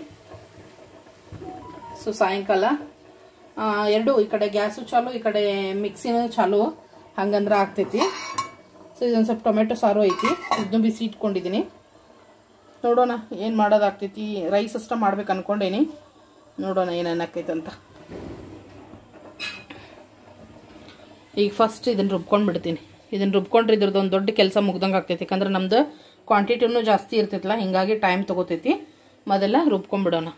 ಸೊ ಸಾಯಂಕಾಲ ಆ, ಎರಡು ಈ ಕಡೆ ಗ್ಯಾಸು ಚಾಲು ಈ ಕಡೆ ಮಿಕ್ಸಿನೂ ಚಾಲು ಹಂಗಂದ್ರೆ ಆಗ್ತೈತಿ ಸೊ ಇದೊಂದು ಸ್ವಲ್ಪ ಟೊಮೆಟೊ ಸಾರು ಐತಿ ಇದನ್ನು ಬಿಸಿ ಇಟ್ಕೊಂಡಿದ್ದೀನಿ ನೋಡೋಣ ಏನು ಮಾಡೋದಾಗ್ತೈತಿ ರೈಸ್ ಅಷ್ಟ ಮಾಡ್ಬೇಕು ಅನ್ಕೊಂಡೇನಿ ನೋಡೋಣ ಏನೇನು ಆಕೈತೆ ಅಂತ ಈಗ ಫಸ್ಟ್ ಇದನ್ನು ರುಬ್ಕೊಂಡು ಬಿಡ್ತೀನಿ ಇದನ್ನು ರುಬ್ಕೊಂಡ್ರೆ ಇದ್ರದ್ದು ಒಂದು ದೊಡ್ಡ ಕೆಲಸ ಮುಗ್ದಂಗೆ ಆಗ್ತೈತಿ ಯಾಕಂದ್ರೆ ನಮ್ದು ಕ್ವಾಂಟಿಟಿನೂ ಜಾಸ್ತಿ ಇರ್ತೈತಲ್ಲ ಹಿಂಗಾಗಿ ಟೈಮ್ ತೊಗೋತೈತಿ ಮೊದಲ ರುಬ್ಕೊಂಡ್ಬಿಡೋಣ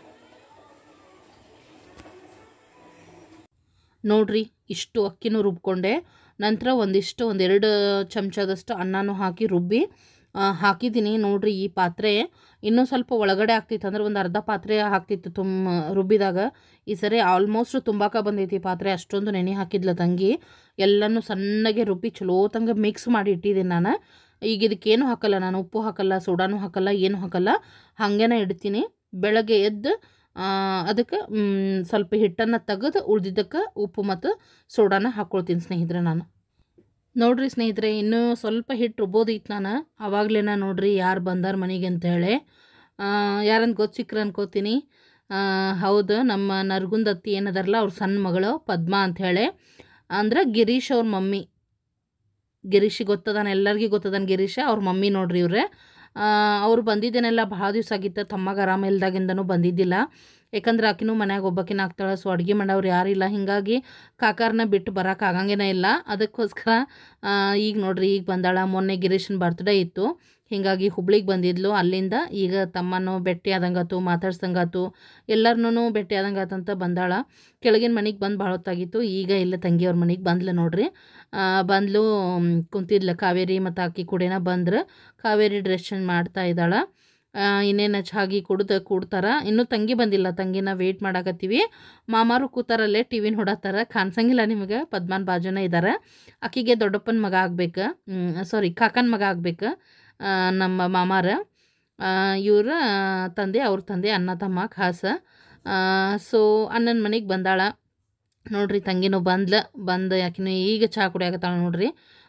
ನೋಡ್ರಿ ಇಷ್ಟು ಅಕ್ಕಿನೂ ರುಬ್ಕೊಂಡೆ ನಂತರ ಒಂದಿಷ್ಟು ಒಂದೆರಡು ಚಮಚದಷ್ಟು ಅನ್ನನೂ ಹಾಕಿ ರುಬ್ಬಿ ಆ, ಹಾಕಿದ್ದೀನಿ ನೋಡ್ರಿ ಈ ಪಾತ್ರೆ ಇನ್ನೂ ಸ್ವಲ್ಪ ಒಳಗಡೆ ಆಗ್ತಿತ್ತು ಅಂದ್ರೆ ಒಂದು ಅರ್ಧ ಪಾತ್ರೆ ಹಾಕ್ತಿತ್ತು ತುಂಬ ರುಬ್ಬಿದಾಗ ಈ ಸರಿ ಆಲ್ಮೋಸ್ಟ್ ತುಂಬಾಕ ಬಂದೈತಿ ಈ ಪಾತ್ರೆ ಅಷ್ಟೊಂದು ನೆನೆ ಹಾಕಿದ್ಲ ತಂಗಿ ಎಲ್ಲನೂ ಸಣ್ಣಗೆ ರುಬ್ಬಿ ಚಲೋ ತಂಗ ಮಿಕ್ಸ್ ಮಾಡಿ ಇಟ್ಟಿದ್ದೀನಿ ನಾನು ಈಗ ಇದಕ್ಕೇನು ಹಾಕಲ್ಲ ನಾನು ಉಪ್ಪು ಹಾಕಲ್ಲ ಸೋಡಾನು ಹಾಕಲ್ಲ ಏನು ಹಾಕಲ್ಲ ಹಾಗೇನೆ ಇಡ್ತೀನಿ ಬೆಳಗ್ಗೆ ಎದ್ದು ಅದಕ್ಕೆ ಸ್ವಲ್ಪ ಹಿಟ್ಟನ್ನು ತೆಗೆದು ಉಳ್ದಿದ್ದಕ್ಕೆ ಉಪ್ಪು ಮತ್ತು ಸೋಡಾನ ಹಾಕ್ಕೊಳ್ತೀನಿ ಸ್ನೇಹಿತರೆ ನಾನು ನೋಡ್ರಿ ಸ್ನೇಹಿತರೆ ಇನ್ನೂ ಸ್ವಲ್ಪ ಹಿಟ್ಟು ರುಬ್ಬೋದಿತ್ತು ನಾನು ಆವಾಗಲೇ ನೋಡ್ರಿ ಯಾರು ಬಂದಾರ ಮನೆಗೆ ಅಂತೇಳಿ ಯಾರಂತ ಗೊತ್ತು ಸಿಕ್ಕ್ರ ಅನ್ಕೋತೀನಿ ಆ, ಹೌದು ನಮ್ಮ ನರ್ಗುಂದತ್ತಿ ಏನದಾರಲ್ಲ ಅವ್ರ ಸಣ್ಣ ಮಗಳು ಪದ್ಮಾ ಅಂಥೇಳಿ ಅಂದ್ರೆ ಗಿರೀಶ್ ಅವ್ರ ಮಮ್ಮಿ ಗಿರೀಶಿಗೆ ಗೊತ್ತದಾನ ಎಲ್ಲರಿಗೂ ಗೊತ್ತದಾನ ಗಿರೀಶ ಅವ್ರ ಮಮ್ಮಿ ನೋಡ್ರಿ ಇವ್ರೆ ಅವ್ರು ಬಂದಿದ್ದೇನೆಲ್ಲ ಭಾಳ ದಿವಸ ಆಗಿತ್ತು ತಮ್ಮಗ ಆರಾಮ ಇಲ್ದಾಗಿಂದನೂ ಬಂದಿದ್ದಿಲ್ಲ ಯಾಕಂದ್ರೆ ಆಕಿನೂ ಮನ್ಯಾಗ ಒಬ್ಬಾಕಿನ ಆಗ್ತಾಳೆ ಸೊ ಅಡುಗೆ ಮಾಡೋರು ಯಾರಿಲ್ಲ ಹೀಗಾಗಿ ಕಾಕಾರನ್ನ ಬಿಟ್ಟು ಬರೋಕೆ ಆಗಂಗೇನೇ ಇಲ್ಲ ಅದಕ್ಕೋಸ್ಕರ ಆ, ಈಗ ನೋಡ್ರಿ ಈಗ ಬಂದಾಳ ಮೊನ್ನೆ ಗಿರೀಶನ್ ಬರ್ತ್ಡೇ ಇತ್ತು ಹೀಗಾಗಿ ಹುಬ್ಳಿಗೆ ಬಂದಿದ್ಲು ಅಲ್ಲಿಂದ ಈಗ ತಮ್ಮನೂ ಭೇಟಿ ಆದಂಗಾತು ಮಾತಾಡ್ಸಂಗಾತು ಎಲ್ಲರನ್ನೂ ಭೇಟಿ ಆದಂಗಾತಂತ ಬಂದಾಳ ಕೆಳಗಿನ ಮನೆಗೆ ಬಂದು ಭಾಳ ಹೊತ್ತಾಗಿತ್ತು ಈಗ ಇಲ್ಲ ತಂಗಿಯವ್ರ ಮನೆಗೆ ಬಂದ್ಲು ನೋಡ್ರಿ ಆ, ಬಂದ್ಲು ಮ್, ಕುಂತಿದ್ಲ ಕಾವೇರಿ ಮತ್ತು ಆಕಿ ಕೂಡೇನ ಬಂದ್ರೆ ಕಾವೇರಿ ಡ್ರೆಸ್ ಚೇಂಜ್ ಮಾಡ್ತಾ ಇದ್ದಾಳ ಇನ್ನೇನು ಚಾಗಿ ಕುಡ್ದು ಕೂಡ್ತಾರ ಇನ್ನೂ ತಂಗಿ ಬಂದಿಲ್ಲ ತಂಗಿನ ವೆಯ್ಟ್ ಮಾಡಾಕತ್ತೀವಿ ಮಾಮಾರು ಕೂತಾರಲ್ಲೇ ಟಿ ವಿನ ಹೊಡತ್ತಾರ ಕಾಣಿಸಂಗಿಲ್ಲ ನಿಮಗೆ ಪದ್ಮಾನ್ ಬಾಜುನ ಇದ್ದಾರೆ ಆಕಿಗೆ ದೊಡ್ಡಪ್ಪನ ಮಗ ಆಗ್ಬೇಕು ಸಾರಿ ಕಾಕನ ಮಗ ಆಗ್ಬೇಕು ಆ, ನಮ್ಮ ಮಾಮಾರ ಇವ್ರ ತಂದೆ ಅವ್ರ ತಂದೆ ಅಣ್ಣ ತಮ್ಮ ಖಾಸ ಸೊ ಅಣ್ಣನ ಮನೆಗೆ ಬಂದಾಳ ನೋಡ್ರಿ ತಂಗಿನೂ ಬಂದ್ಲ ಬಂದು ಯಾಕಿನೂ ಈಗ ಚಹಾ ಕುಡಿಯಾಕತ್ತಾಳ ನೋಡ್ರಿ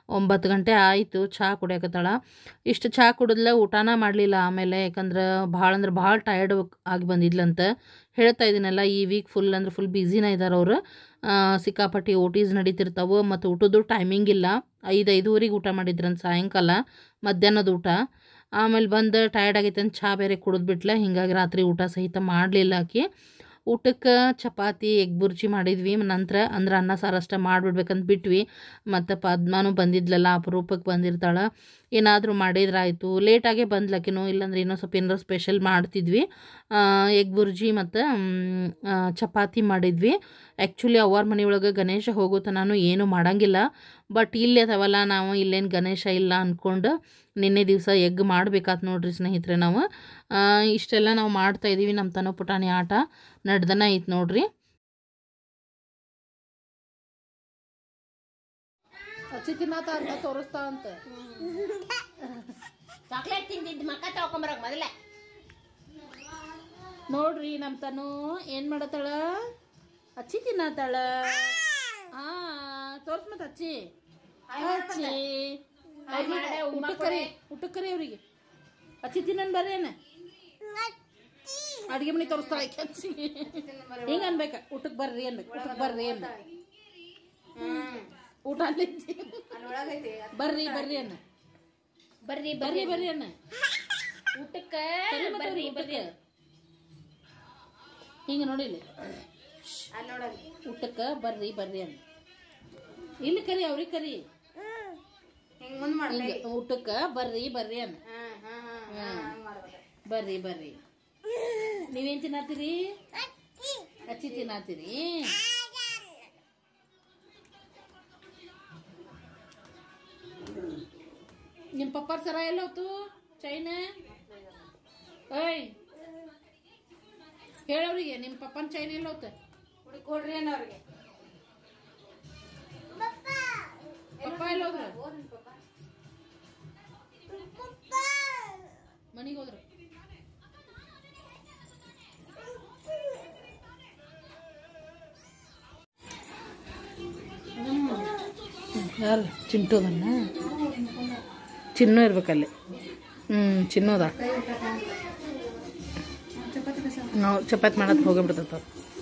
ಒಂಬತ್ತು ಗಂಟೆ ಆಯಿತು ಚಹಾ ಕುಡಿಯಕತ್ತಾಳ ಇಷ್ಟು ಚಹಾ ಕುಡಿದ್ಲ ಊಟನ ಮಾಡಲಿಲ್ಲ ಆಮೇಲೆ ಯಾಕಂದ್ರೆ ಭಾಳ ಅಂದ್ರೆ ಭಾಳ ಟಯರ್ಡ್ ಆಗಿ ಬಂದಿದ್ಲಂತ ಹೇಳ್ತಾ ಇದ್ದೀನಲ್ಲ ಈ ವೀಕ್ ಫುಲ್ ಅಂದ್ರೆ ಫುಲ್ ಬ್ಯುಸಿನ ಇದ್ದಾರೆ ಅವರು ಸಿಕ್ಕಾಪಟ್ಟಿ ಓಟೀಸ್ ನಡೀತಿರ್ತಾವೆ ಮತ್ತು ಊಟದ್ದು ಟೈಮಿಂಗ್ ಇಲ್ಲ ಐದು ಐದೂವರೆಗೆ ಊಟ ಮಾಡಿದ್ರಂತ ಸಾಯಂಕಾಲ ಮಧ್ಯಾಹ್ನದ ಊಟ ಆಮೇಲೆ ಬಂದು ಟಯರ್ಡ್ ಆಗೈತೆ ಅಂತ ಚಹಾ ಬೇರೆ ಕುಡಿದ್ಬಿಟ್ಲೆ ಹಿಂಗಾಗಿ ರಾತ್ರಿ ಊಟ ಸಹಿತ ಮಾಡಲಿಲ್ಲ ಆಕಿ ಊಟಕ್ಕೆ ಚಪಾತಿ ಎಗ್ ಬುರ್ಜಿ ಮಾಡಿದ್ವಿ ನಂತರ ಅಂದ್ರೆ ಅನ್ನ ಸಾರು ಅಷ್ಟೇ ಮಾಡಿಬಿಡ್ಬೇಕಂತ ಬಿಟ್ವಿ ಮತ್ತು ಪದ್ಮಾನು ಬಂದಿದ್ಲಲ್ಲ ಅಪರೂಪಕ್ಕೆ ಬಂದಿರ್ತಾಳೆ ಏನಾದರೂ ಮಾಡಿದ್ರಾಯ್ತು ಲೇಟಾಗೇ ಬಂದ್ಲಕಿನೂ ಇಲ್ಲಾಂದ್ರೆ ಇನ್ನೂ ಸ್ವಲ್ಪ ಏನಾರು ಸ್ಪೆಷಲ್ ಮಾಡ್ತಿದ್ವಿ ಎಗ್ ಬುರ್ಜಿ ಮತ್ತು ಚಪಾತಿ ಮಾಡಿದ್ವಿ ಆ್ಯಕ್ಚುಲಿ ಅವ್ರ ಮನೆಯೊಳಗೆ ಗಣೇಶ ಹೋಗುತ್ತ ನಾನು ಏನೂ ಮಾಡಂಗಿಲ್ಲ ಬಟ್ ಇಲ್ಲಿ ಅದಾವಲ್ಲ ನಾವು ಇಲ್ಲೇನು ಗಣೇಶ ಇಲ್ಲ ಅಂದ್ಕೊಂಡು ನಿನ್ನೆ ದಿವಸ ಎಗ್ ಮಾಡ್ಬೇಕಾತ್ ನೋಡ್ರಿ ಸ್ನೇಹಿತರೆ ನಾವು ಆ, ಇಷ್ಟೆಲ್ಲ ನಾವು ಮಾಡ್ತಾ ಇದ್ದೀವಿ ನಮ್ಮ ತನೋ ಪುಟಾಣಿ ಆಟ ನಡ್ದನ ಐತೆ ನೋಡ್ರಿ ಅಚ್ಚಿ ತಿನ್ನತ ಅಂತ ತೋರಿಸ್ತಾ ಅಂತ ಚಾಕ್ಲೇಟ್ ತಿಂದಿದ್ದು ಮಕ್ಕ ತಗೊಂಬರಕ್ ಮೊದಲೇ ನೋಡ್ರಿ ನಮ್ಮ ತನು ಏನು ಮಾಡತ್ತಾಳ ಅಚ್ಚಿ ತಿನ್ನತ್ತಾಳ ಹಾ ತೋರ್ಸ್ ಮತ್ತ ಅಚ್ಚಿ ಅಚ್ಚಿ ಊಟಕ್ಕೆ ಕರಿ ಊಟಕ್ಕೆ ಕರಿ ಅವ್ರಿಗೆ ಅಚ್ಚಿ ತಿನ್ನನ್ ಬರ್ರೇನ ಅಡಿಗೆ ಮನೆ ತೋರಿಸ್ತಾಳ ಆಕೆ ಅಚ್ಚಿ ಹಿಂಗ ಅನ್ಬೇಕ ಊಟಕ್ಕೆ ಬರ್ರಿ ಅನ್ಬೇಕು ಊಟಕ್ಕೆ ಬರ್ರಿ ಅನ್ಬೇಕು ಊಟ ಅಲ್ಲಿದ್ದಿ ಬರ್ರಿ ಬರ್ರಿ ಅನ್ನ ಬರ್ರಿ ಬರ್ರಿ ಬರ್ರಿ ಅನ್ನ ಊಟಕ್ಕ ಕರಿ ಮತ್ತೆ ಬರ್ರಿ ಅವ್ರಿಗೆ ಬರ್ರಿ ಊಟಕ್ಕೆ. ಹಿಂಗ ನೋಡಿಲ್ಲ ಅಲ್ಲಿ ನೋಡಲ್ಲಿ ಊಟಕ್ಕೆ ಬರ್ರಿ ಬರ್ರಿ ಅನ್ನ ಇಲ್ಲಿ ಕರಿ ಅವ್ರಿಗೆ ಕರಿ ಹಿಂಗ್ ಮುಂದ್ ಮಾಡ ಹಿಂಗ ಊಟಕ್ಕೆ ಬರ್ರಿ ಬರ್ರಿ ಅನ್ನ ಬರ್ರಿ ಬರ್ರಿ ನೀವೇನ್ ತಿನ್ನತ್ತೀರಿ ಅಚ್ಚಿ ತಿನ್ನತ್ತೀರಿ ನಿಮ್ ಪಪ್ಪಾರ ಸರ ಎಲ್ಲ ಹೋತು ಚೈನ ಓಯ್ ಹೇಳವ್ರಿಗೆ ನಿಮ್ ಪಪ್ಪನ ಚೈನ ಎಲ್ಲ ಹೋತ ಕೊಡ್ರಿ ಅನ್ನೋರ್ಗೆ ಪಪ್ಪ ಎಲ್ಲ ಹೋದ್ರ ಮನಿಗೆ ಹೋದ್ರ ಯಾರು ಚಿಂಟೋದನ್ನ ಚಿನ್ನು ಇರ್ಬೇಕಲ್ಲಿ ಹ್ಞೂ ಚಿನ್ನೋದ ನಾವು ಚಪಾತಿ ಮಾಡೋದು ಹೋಗಿಬಿಡ್ತೈತ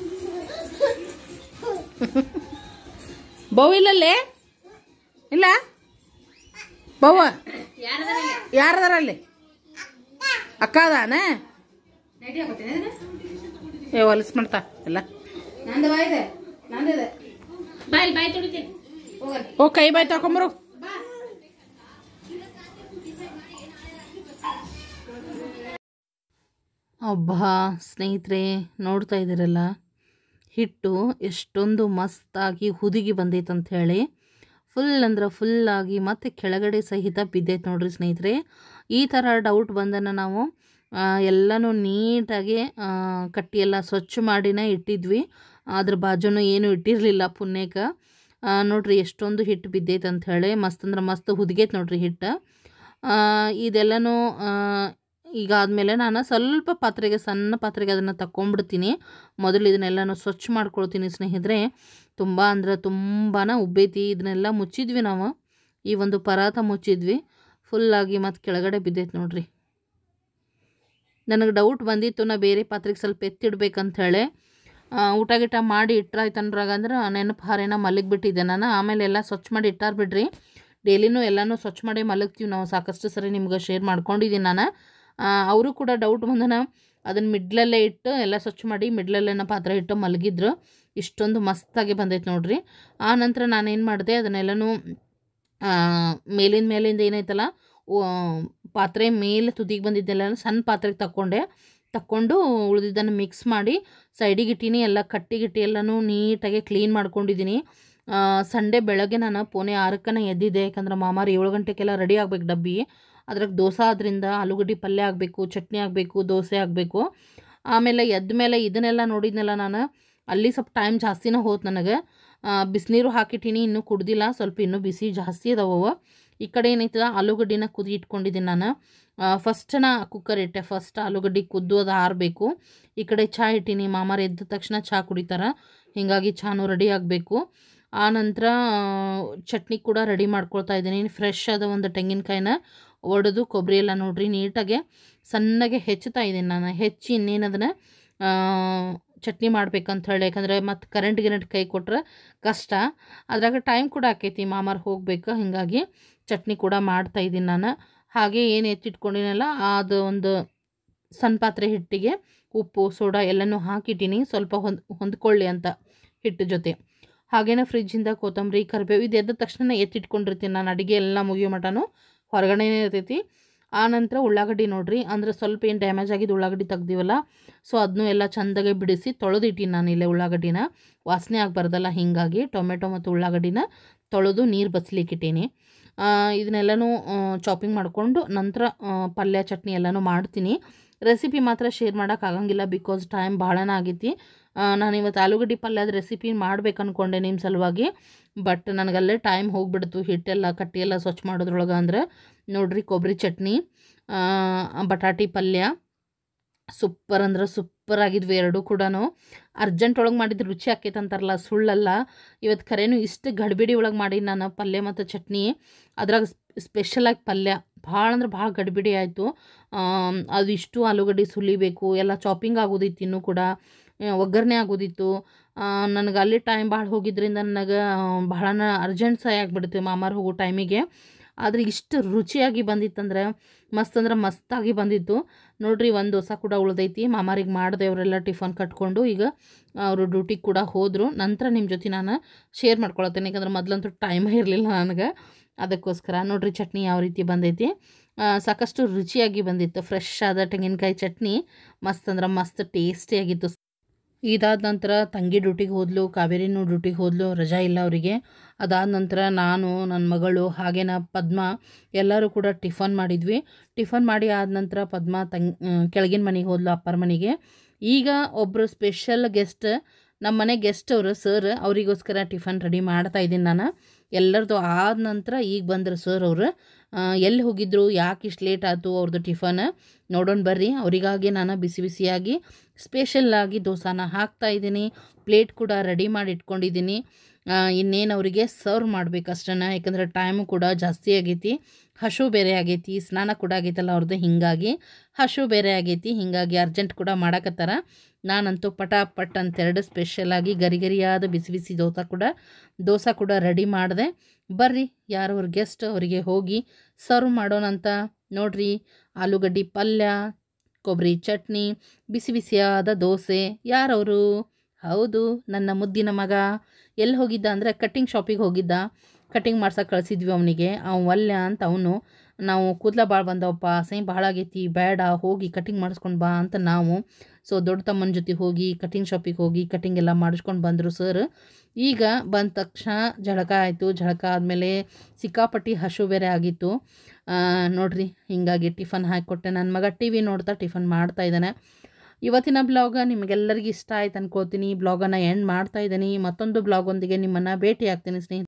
ಬೌ ಇಲ್ಲಲ್ಲೇ ಇಲ್ಲ ಬವ್ವ ಯಾರದಾರ ಅಲ್ಲಿ ಅಕ್ಕ ಅದಾನ ಏ ಹೊಲಸ್ ಮಾಡ್ತಾ ಎಲ್ಲ ನಂದು ಬಾಯ್ದೆ ನಂದಿದೆ ಬಾಯ್ ಬಾಯ್ ತೊಳಿತೀನಿ ಹೋಗಲ್ ಓ ಕೈ ಬಾಯ್ ತಕೊಂಬರು ಒಬ್ಬ ಸ್ನೇಹಿತರೆ ನೋಡ್ತಾ ಇದ್ದೀರಲ್ಲ ಹಿಟ್ಟು ಎಷ್ಟೊಂದು ಮಸ್ತಾಗಿ ಹುದುಗಿ ಬಂದೈತೆ ಅಂತ ಹೇಳಿ ಫುಲ್ ಅಂದ್ರೆ ಫುಲ್ಲಾಗಿ ಮತ್ತೆ ಕೆಳಗಡೆ ಸಹಿತ ಬಿದ್ದೈತೆ ನೋಡ್ರಿ ಸ್ನೇಹಿತರೆ ಈ ಥರ ಡೌಟ್ ಬಂದನ್ನು ನಾವು ಆ, ಎಲ್ಲನೂ ನೀಟಾಗಿ ಆ, ಕಟ್ಟಿ ಎಲ್ಲ ಸ್ವಚ್ಛ ಮಾಡಿನೇ ಇಟ್ಟಿದ್ವಿ ಅದ್ರ ಬಾಜುನು ಏನು ಇಟ್ಟಿರಲಿಲ್ಲ ಪುಣ್ಯಕ್ಕೆ ಆ, ನೋಡ್ರಿ ಎಷ್ಟೊಂದು ಹಿಟ್ಟು ಬಿದ್ದೈತೆ ಅಂತ ಹೇಳಿ ಮಸ್ತ್ ಅಂದ್ರೆ ಮಸ್ತ್ ಹುದುಗೈತೆ ನೋಡ್ರಿ ಹಿಟ್ಟು ಆ, ಇದೆಲ್ಲನೂ ಆ, ಈಗ ಆದಮೇಲೆ ನಾನು ಸ್ವಲ್ಪ ಪಾತ್ರೆಗೆ ಸಣ್ಣ ಪಾತ್ರೆಗೆ ಅದನ್ನು ತಗೊಂಡ್ಬಿಡ್ತೀನಿ ಮೊದಲು ಇದನ್ನೆಲ್ಲನೂ ಸ್ವಚ್ಛ ಮಾಡ್ಕೊಳ್ತೀನಿ ಸ್ನೇಹಿತರೆ ತುಂಬ ಅಂದ್ರೆ ತುಂಬಾ ಉಬ್ಬೈತಿ ಇದನ್ನೆಲ್ಲ ಮುಚ್ಚಿದ್ವಿ ನಾವು ಈ ಒಂದು ಪರಾತ ಮುಚ್ಚಿದ್ವಿ ಫುಲ್ಲಾಗಿ ಮತ್ತು ಕೆಳಗಡೆ ಬಿದ್ದೈತೆ ನೋಡ್ರಿ ನನಗೆ ಡೌಟ್ ಬಂದಿತ್ತು ನಾ ಬೇರೆ ಪಾತ್ರೆಗೆ ಸ್ವಲ್ಪ ಎತ್ತಿಡ್ಬೇಕಂತ ಹೇಳಿ ಆ, ಊಟ ಗೀಟ ಮಾಡಿ ಇಟ್ರಾಯ್ತನ್ರಾಗ ಅಂದ್ರೆ ನೆನಪು ಹಾರೇನ ಮಲಗಿಬಿಟ್ಟಿದ್ದೆ ನಾನು ಆಮೇಲೆ ಎಲ್ಲ ಸ್ವಚ್ಛ ಮಾಡಿ ಇಟ್ಟಾರ ಬಿಡ್ರಿ ಡೈಲಿನೂ ಎಲ್ಲನೂ ಸ್ವಚ್ಛ ಮಾಡಿ ಮಲಗ್ತೀವಿ ನಾವು ಸಾಕಷ್ಟು ಸರಿ ನಿಮ್ಗೆ ಶೇರ್ ಮಾಡ್ಕೊಂಡಿದ್ದೀನಿ ನಾನು ಅವರು ಕೂಡ ಡೌಟ್ ಬಂದನ ಅದನ್ನು ಮಿಡ್ಲಲ್ಲೇ ಇಟ್ಟು ಎಲ್ಲ ಸ್ವಚ್ಛ ಮಾಡಿ ಮಿಡ್ಲಲ್ಲೇನ ಪಾತ್ರೆ ಇಟ್ಟು ಮಲಗಿದ್ರು ಇಷ್ಟೊಂದು ಮಸ್ತಾಗಿ ಬಂದೈತೆ ನೋಡ್ರಿ ಆ ನಂತರ ನಾನೇನು ಮಾಡಿದೆ ಅದನ್ನೆಲ್ಲನೂ ಆ, ಮೇಲಿಂದ ಮೇಲಿಂದ ಏನೈತಲ್ಲ ಓ, ಪಾತ್ರೆ ಮೇಲೆ ತುದಿಗೆ ಬಂದಿದ್ದೆಲ್ಲ ಸಣ್ಣ ಪಾತ್ರೆಗೆ ತಕ್ಕೊಂಡೆ ತಕ್ಕೊಂಡು ಉಳಿದಿದ್ದನ್ನು ಮಿಕ್ಸ್ ಮಾಡಿ ಸೈಡಿಗೆ ಇಟ್ಟೀನಿ ಎಲ್ಲ ಕಟ್ಟಿಗಿಟ್ಟಿ ಎಲ್ಲನೂ ನೀಟಾಗಿ ಕ್ಲೀನ್ ಮಾಡ್ಕೊಂಡಿದ್ದೀನಿ ಸಂಡೇ ಬೆಳಗ್ಗೆ ನಾನು ಪೋನೆ ಆರಕ್ಕನ ಎದ್ದಿದ್ದೆ ಯಾಕಂದ್ರೆ ಮಾಮಾರು ಏಳು ಗಂಟೆಗೆಲ್ಲ ರೆಡಿ ಆಗ್ಬೇಕು ಡಬ್ಬಿ ಅದ್ರಾಗ ದೋಸೆ ಆದ್ರಿಂದ ಆಲೂಗಡ್ಡೆ ಪಲ್ಯ ಆಗಬೇಕು ಚಟ್ನಿ ಆಗಬೇಕು ದೋಸೆ ಆಗಬೇಕು ಆಮೇಲೆ ಎದ್ದ ಮೇಲೆ ಇದನ್ನೆಲ್ಲ ನೋಡಿದ್ನಲ್ಲ ನಾನು ಅಲ್ಲಿ ಸ್ವಲ್ಪ ಟೈಮ್ ಜಾಸ್ತಿನೇ ಹೋತು ನನಗೆ ಬಿಸಿನೀರು ಹಾಕಿಟ್ಟೀನಿ ಇನ್ನೂ ಕುಡ್ದಿಲ್ಲ ಸ್ವಲ್ಪ ಇನ್ನೂ ಬಿಸಿ ಜಾಸ್ತಿ ಅದಾವ ಈ ಕಡೆ ಏನೈತದ ಆಲೂಗಡ್ಡಿನ ಕುದಿ ಇಟ್ಕೊಂಡಿದ್ದೀನಿ ನಾನು ಫಸ್ಟ್ ನಾ ಕುಕ್ಕರ್ ಇಟ್ಟೆ ಫಸ್ಟ್ ಆಲೂಗಡ್ಡೆ ಕುದ್ದು ಅದು ಆರಬೇಕು ಈ ಕಡೆ ಚಹಾ ಇಟ್ಟೀನಿ ಮಾಮಾರು ಎದ್ದ ತಕ್ಷಣ ಚಹಾ ಕುಡಿತಾರೆ ಹೀಗಾಗಿ ಚಾನು ರೆಡಿ ಆಗಬೇಕು ಆನಂತರ ಚಟ್ನಿ ಕೂಡ ರೆಡಿ ಮಾಡ್ಕೊಳ್ತಾ ಇದ್ದೀನಿ ಫ್ರೆಶ್ ಆದ ಒಂದು ತೆಂಗಿನಕಾಯಿನ ಒಡೆದು ಕೊಬ್ಬರಿ ಎಲ್ಲ ನೋಡ್ರಿ ನೀಟಾಗೆ ಸಣ್ಣಗೆ ಹೆಚ್ಚುತ್ತಾ ಇದ್ದೀನಿ ನಾನು ಹೆಚ್ಚಿ ಇನ್ನೇನು ಅದನ್ನು ಚಟ್ನಿ ಮಾಡ್ಬೇಕಂತ ಹೇಳಿ ಯಾಕಂದರೆ ಮತ್ತು ಕರೆಂಟ್ ಗಿರೆಂಟ್ ಕೈ ಕೊಟ್ರೆ ಕಷ್ಟ ಅದ್ರಾಗ ಟೈಮ್ ಕೂಡ ಆಕೈತಿ ಮಾಮಾರ್ ಹೋಗ್ಬೇಕು ಹೀಗಾಗಿ ಚಟ್ನಿ ಕೂಡ ಮಾಡ್ತಾ ಇದ್ದೀನಿ ನಾನು ಹಾಗೆ ಏನು ಎತ್ತಿಟ್ಕೊಂಡಿನಲ್ಲ ಅದು ಒಂದು ಸಣ್ಣ ಪಾತ್ರೆ ಹಿಟ್ಟಿಗೆ ಉಪ್ಪು ಸೋಡಾ ಎಲ್ಲನೂ ಹಾಕಿಟ್ಟಿನಿ ಸ್ವಲ್ಪ ಹೊಂದ್ ಹೊಂದ್ಕೊಳ್ಳಿ ಅಂತ ಹಿಟ್ಟು ಜೊತೆ ಹಾಗೇನೆ ಫ್ರಿಜ್ಜಿಂದ ಕೊತ್ತಂಬರಿ ಕರಿಬೇವು ಇದು ಎದ್ದ ತಕ್ಷಣ ಎತ್ತಿಟ್ಕೊಂಡಿರ್ತೀನಿ ನಾನು ಅಡುಗೆ ಎಲ್ಲ ಮುಗಿಯೋ ಮಟನೂ ಹೊರಗಡೆನೇ ಇರ್ತೈತಿ ಆ ನಂತರ ಉಳ್ಳಾಗಡ್ಡಿ ನೋಡ್ರಿ ಅಂದ್ರೆ ಸ್ವಲ್ಪ ಏನು ಡ್ಯಾಮೇಜ್ ಆಗಿದ್ದು ಉಳ್ಳಾಗಡ್ಡಿ ತೆಗ್ದಿವಲ್ಲ ಸೊ ಅದನ್ನೂ ಎಲ್ಲ ಚಂದಾಗೆ ಬಿಡಿಸಿ ತೊಳೆದಿಟ್ಟಿನಿ ನಾನು ಇಲ್ಲೇ ಉಳ್ಳಾಗಡ್ಡಿನ ವಾಸನೆ ಆಗಬಾರ್ದಲ್ಲ ಹೀಗಾಗಿ ಟೊಮೆಟೊ ಮತ್ತು ಉಳ್ಳಾಗಡ್ಡಿನ ತೊಳೆದು ನೀರು ಬಸ್ಲಿಕ್ಕಿಟ್ಟೀನಿ ಇದನ್ನೆಲ್ಲನೂ ಚಾಪಿಂಗ್ ಮಾಡಿಕೊಂಡು ನಂತರ ಆ, ಪಲ್ಯ ಚಟ್ನಿ ಎಲ್ಲನೂ ಮಾಡ್ತೀನಿ ರೆಸಿಪಿ ಮಾತ್ರ ಶೇರ್ ಮಾಡೋಕ್ಕಾಗಂಗಿಲ್ಲ ಬಿಕಾಸ್ ಟೈಮ್ ಭಾಳನ ಆಗೈತಿ ನಾನು ಇವತ್ತು ಆಲೂಗಡ್ಡೆ ಪಲ್ಯದ ರೆಸಿಪಿ ಮಾಡ್ಬೇಕು ಅಂದ್ಕೊಂಡೆ ನಿಮ್ಮ ಸಲುವಾಗಿ ಬಟ್ ನನಗಲ್ಲೇ ಟೈಮ್ ಹೋಗ್ಬಿಡ್ತು ಹಿಟ್ಟೆಲ್ಲ ಕಟ್ಟಿ ಎಲ್ಲ ಸ್ವಚ್ಛ ಮಾಡೋದ್ರೊಳಗೆ ಅಂದ್ರೆ ನೋಡ್ರಿ ಕೊಬ್ಬರಿ ಚಟ್ನಿ ಆ, ಬಟಾಟಿ ಪಲ್ಯ ಸೂಪರ್ ಅಂದ್ರೆ ಸೂಪರ್ ಆಗಿದ್ವು ಎರಡೂ ಕೂಡ ಅರ್ಜೆಂಟ್ ಒಳಗೆ ಮಾಡಿದ್ರೆ ರುಚಿ ಆಕೈತೆ ಅಂತಾರಲ್ಲ ಸುಳ್ಳಲ್ಲ ಇವತ್ತು ಖರೇನು ಇಷ್ಟು ಗಡಿಬಿಡಿ ಒಳಗೆ ಮಾಡಿ ನಾನು ಪಲ್ಯ ಮತ್ತು ಚಟ್ನಿ ಅದ್ರಾಗ ಸ್ಪೆಷಲಾಗಿ ಪಲ್ಯ ಭಾಳ ಅಂದ್ರೆ ಭಾಳ ಗಡಿಬಿಡಿ ಆಯಿತು ಅದು ಇಷ್ಟು ಆಲೂಗಡ್ಡೆ ಸುಲಿಬೇಕು ಎಲ್ಲ ಚಾಪಿಂಗ್ ಆಗೋದಿತ್ತು ಇನ್ನೂ ಕೂಡ ಆ, ಒಗ್ಗರಣೆ ಆಗೋದಿತ್ತು ನನಗೆ ಅಲ್ಲಿ ಟೈಮ್ ಭಾಳ ಹೋಗಿದ್ರಿಂದ ನನಗೆ ಭಾಳನ ಅರ್ಜೆಂಟ್ ಸಹ ಆಗಿಬಿಡ್ತು ಮಾಮಾರ್ ಹೋಗೋ ಟೈಮಿಗೆ ಆದರೆ ಇಷ್ಟು ರುಚಿಯಾಗಿ ಬಂದಿತ್ತಂದ್ರೆ ಮಸ್ತ್ ಅಂದ್ರೆ ಮಸ್ತಾಗಿ ಬಂದಿತ್ತು ನೋಡ್ರಿ ಒಂದು ದೋಸೆ ಕೂಡ ಉಳ್ದೈತಿ ಮಾಮಾರಿಗೆ ಮಾಡಿದೆ ಅವರೆಲ್ಲ ಟಿಫನ್ ಕಟ್ಕೊಂಡು ಈಗ ಅವರು ಡ್ಯೂಟಿಗೆ ಕೂಡ ಹೋದರು ನಂತರ ನಿಮ್ಮ ಜೊತೆ ನಾನು ಶೇರ್ ಮಾಡ್ಕೊಳತ್ತೇನೆ ಯಾಕಂದ್ರೆ ಮೊದಲಂತೂ ಟೈಮೇ ಇರಲಿಲ್ಲ ನನಗೆ ಅದಕ್ಕೋಸ್ಕರ ನೋಡ್ರಿ ಚಟ್ನಿ ಯಾವ ರೀತಿ ಬಂದೈತಿ ಆ, ಸಾಕಷ್ಟು ರುಚಿಯಾಗಿ ಬಂದಿತ್ತು ಫ್ರೆಶ್ ಆದ ತೆಂಗಿನಕಾಯಿ ಚಟ್ನಿ ಮಸ್ತ್ ಅಂದ್ರೆ ಮಸ್ತ್ ಟೇಸ್ಟಿಯಾಗಿತ್ತು ಇದಾದ ನಂತರ ತಂಗಿ ಡ್ಯೂಟಿಗೆ ಹೋದ್ಲು ಕಾವೇರಿನೂ ಡ್ಯೂಟಿಗೆ ಹೋದ್ಲು ರಜಾ ಇಲ್ಲ ಅವರಿಗೆ ಅದಾದ ನಂತರ ನಾನು ನನ್ನ ಮಗಳು ಹಾಗೆ ನಾ ಪದ್ಮ ಎಲ್ಲರೂ ಕೂಡ ಟಿಫನ್ ಮಾಡಿದ್ವಿ ಟಿಫನ್ ಮಾಡಿ ಆದ ನಂತರ ಪದ್ಮ ತಂಗ್ ಕೆಳಗಿನ ಮನೆಗೆ ಹೋದ್ಲು ಅಪ್ಪರ ಮನೆಗೆ ಈಗ ಒಬ್ಬರು ಸ್ಪೆಷಲ್ ಗೆಸ್ಟ್ ನಮ್ಮ ಮನೆ ಗೆಸ್ಟ್ ಅವರು ಸರ್ ಅವರಿಗೋಸ್ಕರ ಟಿಫನ್ ರೆಡಿ ಮಾಡ್ತಾ ಇದ್ದೀನಿ ನಾನು ಎಲ್ಲರದು ಆದ ನಂತರ ಈಗ ಬಂದರು ಸರ್ ಅವರು ಎಲ್ಲಿ ಹೋಗಿದ್ರು ಯಾಕೆ ಇಷ್ಟು ಲೇಟ್ ಆಯಿತು ಅವ್ರದ್ದು ಟಿಫನ್ ನೋಡೋಣ ಬರ್ರಿ ಅವರಿಗಾಗಿ ನಾನು ಬಿಸಿ ಬಿಸಿಯಾಗಿ ಸ್ಪೆಷಲ್ಲಾಗಿ ದೋಸಾನ ಹಾಕ್ತಾ ಇದ್ದೀನಿ ಪ್ಲೇಟ್ ಕೂಡ ರೆಡಿ ಮಾಡಿ ಇಟ್ಕೊಂಡಿದ್ದೀನಿ ಇನ್ನೇನು ಅವರಿಗೆ ಸರ್ವ್ ಮಾಡ್ಬೇಕಷ್ಟನ ಯಾಕಂದರೆ ಟೈಮು ಕೂಡ ಜಾಸ್ತಿ ಆಗೈತಿ ಹಶು ಬೇರೆ ಆಗೈತಿ ಸ್ನಾನ ಕೂಡ ಆಗೈತಲ್ಲ ಅವ್ರದ್ದು ಹೀಗಾಗಿ ಹಶು ಬೇರೆ ಆಗೈತಿ ಹೀಗಾಗಿ ಅರ್ಜೆಂಟ್ ಕೂಡ ಮಾಡಕತ್ತಾರ ನಾನಂತೂ ಪಟ ಪಟ್ ಅಂತೆರಡು ಸ್ಪೆಷಲಾಗಿ ಗರಿ ಗರಿಯಾದ ಬಿಸಿ ಬಿಸಿ ದೋಸೆ ಕೂಡ ದೋಸೆ ಕೂಡ ರೆಡಿ ಮಾಡಿದೆ ಬರ್ರಿ ಯಾರವ್ರ ಗೆಸ್ಟ್ ಅವರಿಗೆ ಹೋಗಿ ಸರ್ವ್ ಮಾಡೋಣಂತ ನೋಡ್ರಿ ಆಲೂಗಡ್ಡೆ ಪಲ್ಯ ಕೊಬ್ಬರಿ ಚಟ್ನಿ ಬಿಸಿ ಬಿಸಿಯಾದ ದೋಸೆ ಯಾರವರು ಹೌದು ನನ್ನ ಮುದ್ದಿನ ಮಗ ಎಲ್ಲಿ ಹೋಗಿದ್ದ ಅಂದರೆ ಕಟ್ಟಿಂಗ್ ಶಾಪಿಗೆ ಹೋಗಿದ್ದ ಕಟ್ಟಿಂಗ್ ಮಾಡ್ಸಕ್ಕೆ ಕಳಿಸಿದ್ವಿ ಅವನಿಗೆ ಅವ ಒಲ್ಯ ಅಂತ ಅವನು ನಾವು ಕೂದಲ ಭಾಳ ಬಂದವಪ್ಪ ಸೈ ಭಾಳ ಆಗೈತಿ ಬೇಡ ಹೋಗಿ ಕಟ್ಟಿಂಗ್ ಮಾಡಿಸ್ಕೊಂಡು ಬಾ ಅಂತ ನಾವು ಸೊ ದೊಡ್ಡ ತಮ್ಮನ ಜೊತೆ ಹೋಗಿ ಕಟ್ಟಿಂಗ್ ಶಾಪಿಗೆ ಹೋಗಿ ಕಟ್ಟಿಂಗ್ ಎಲ್ಲ ಮಾಡಿಸ್ಕೊಂಡು ಬಂದರು ಸರ್ ಈಗ ಬಂದ ತಕ್ಷಣ ಜಳಕ ಆಯಿತು ಜಳಕ ಆದಮೇಲೆ ಸಿಕ್ಕಾಪಟ್ಟಿ ಹಶು ಬೇರೆ ಆಗಿತ್ತು ಆ, ನೋಡ್ರಿ ಹೀಗಾಗಿ ಟಿಫನ್ ಹಾಕಿಕೊಟ್ಟೆ ನನ್ನ ಮಗ ಟಿ ವಿ ನೋಡ್ತಾ ಟಿಫನ್ ಮಾಡ್ತಾ ಇದ್ದಾನೆ ಇವತ್ತಿನ ಬ್ಲಾಗ ನಿಮಗೆಲ್ಲರಿಗೂ ಇಷ್ಟ ಆಯ್ತು ಅನ್ಕೋತೀನಿ ಬ್ಲಾಗನ್ನು ಎಂಡ್ ಮಾಡ್ತಾ ಇದ್ದೀನಿ ಮತ್ತೊಂದು ಬ್ಲಾಗೊಂದಿಗೆ ನಿಮ್ಮನ್ನು ಭೇಟಿ ಆಗ್ತೀನಿ ಸ್ನೇಹಿತರೆ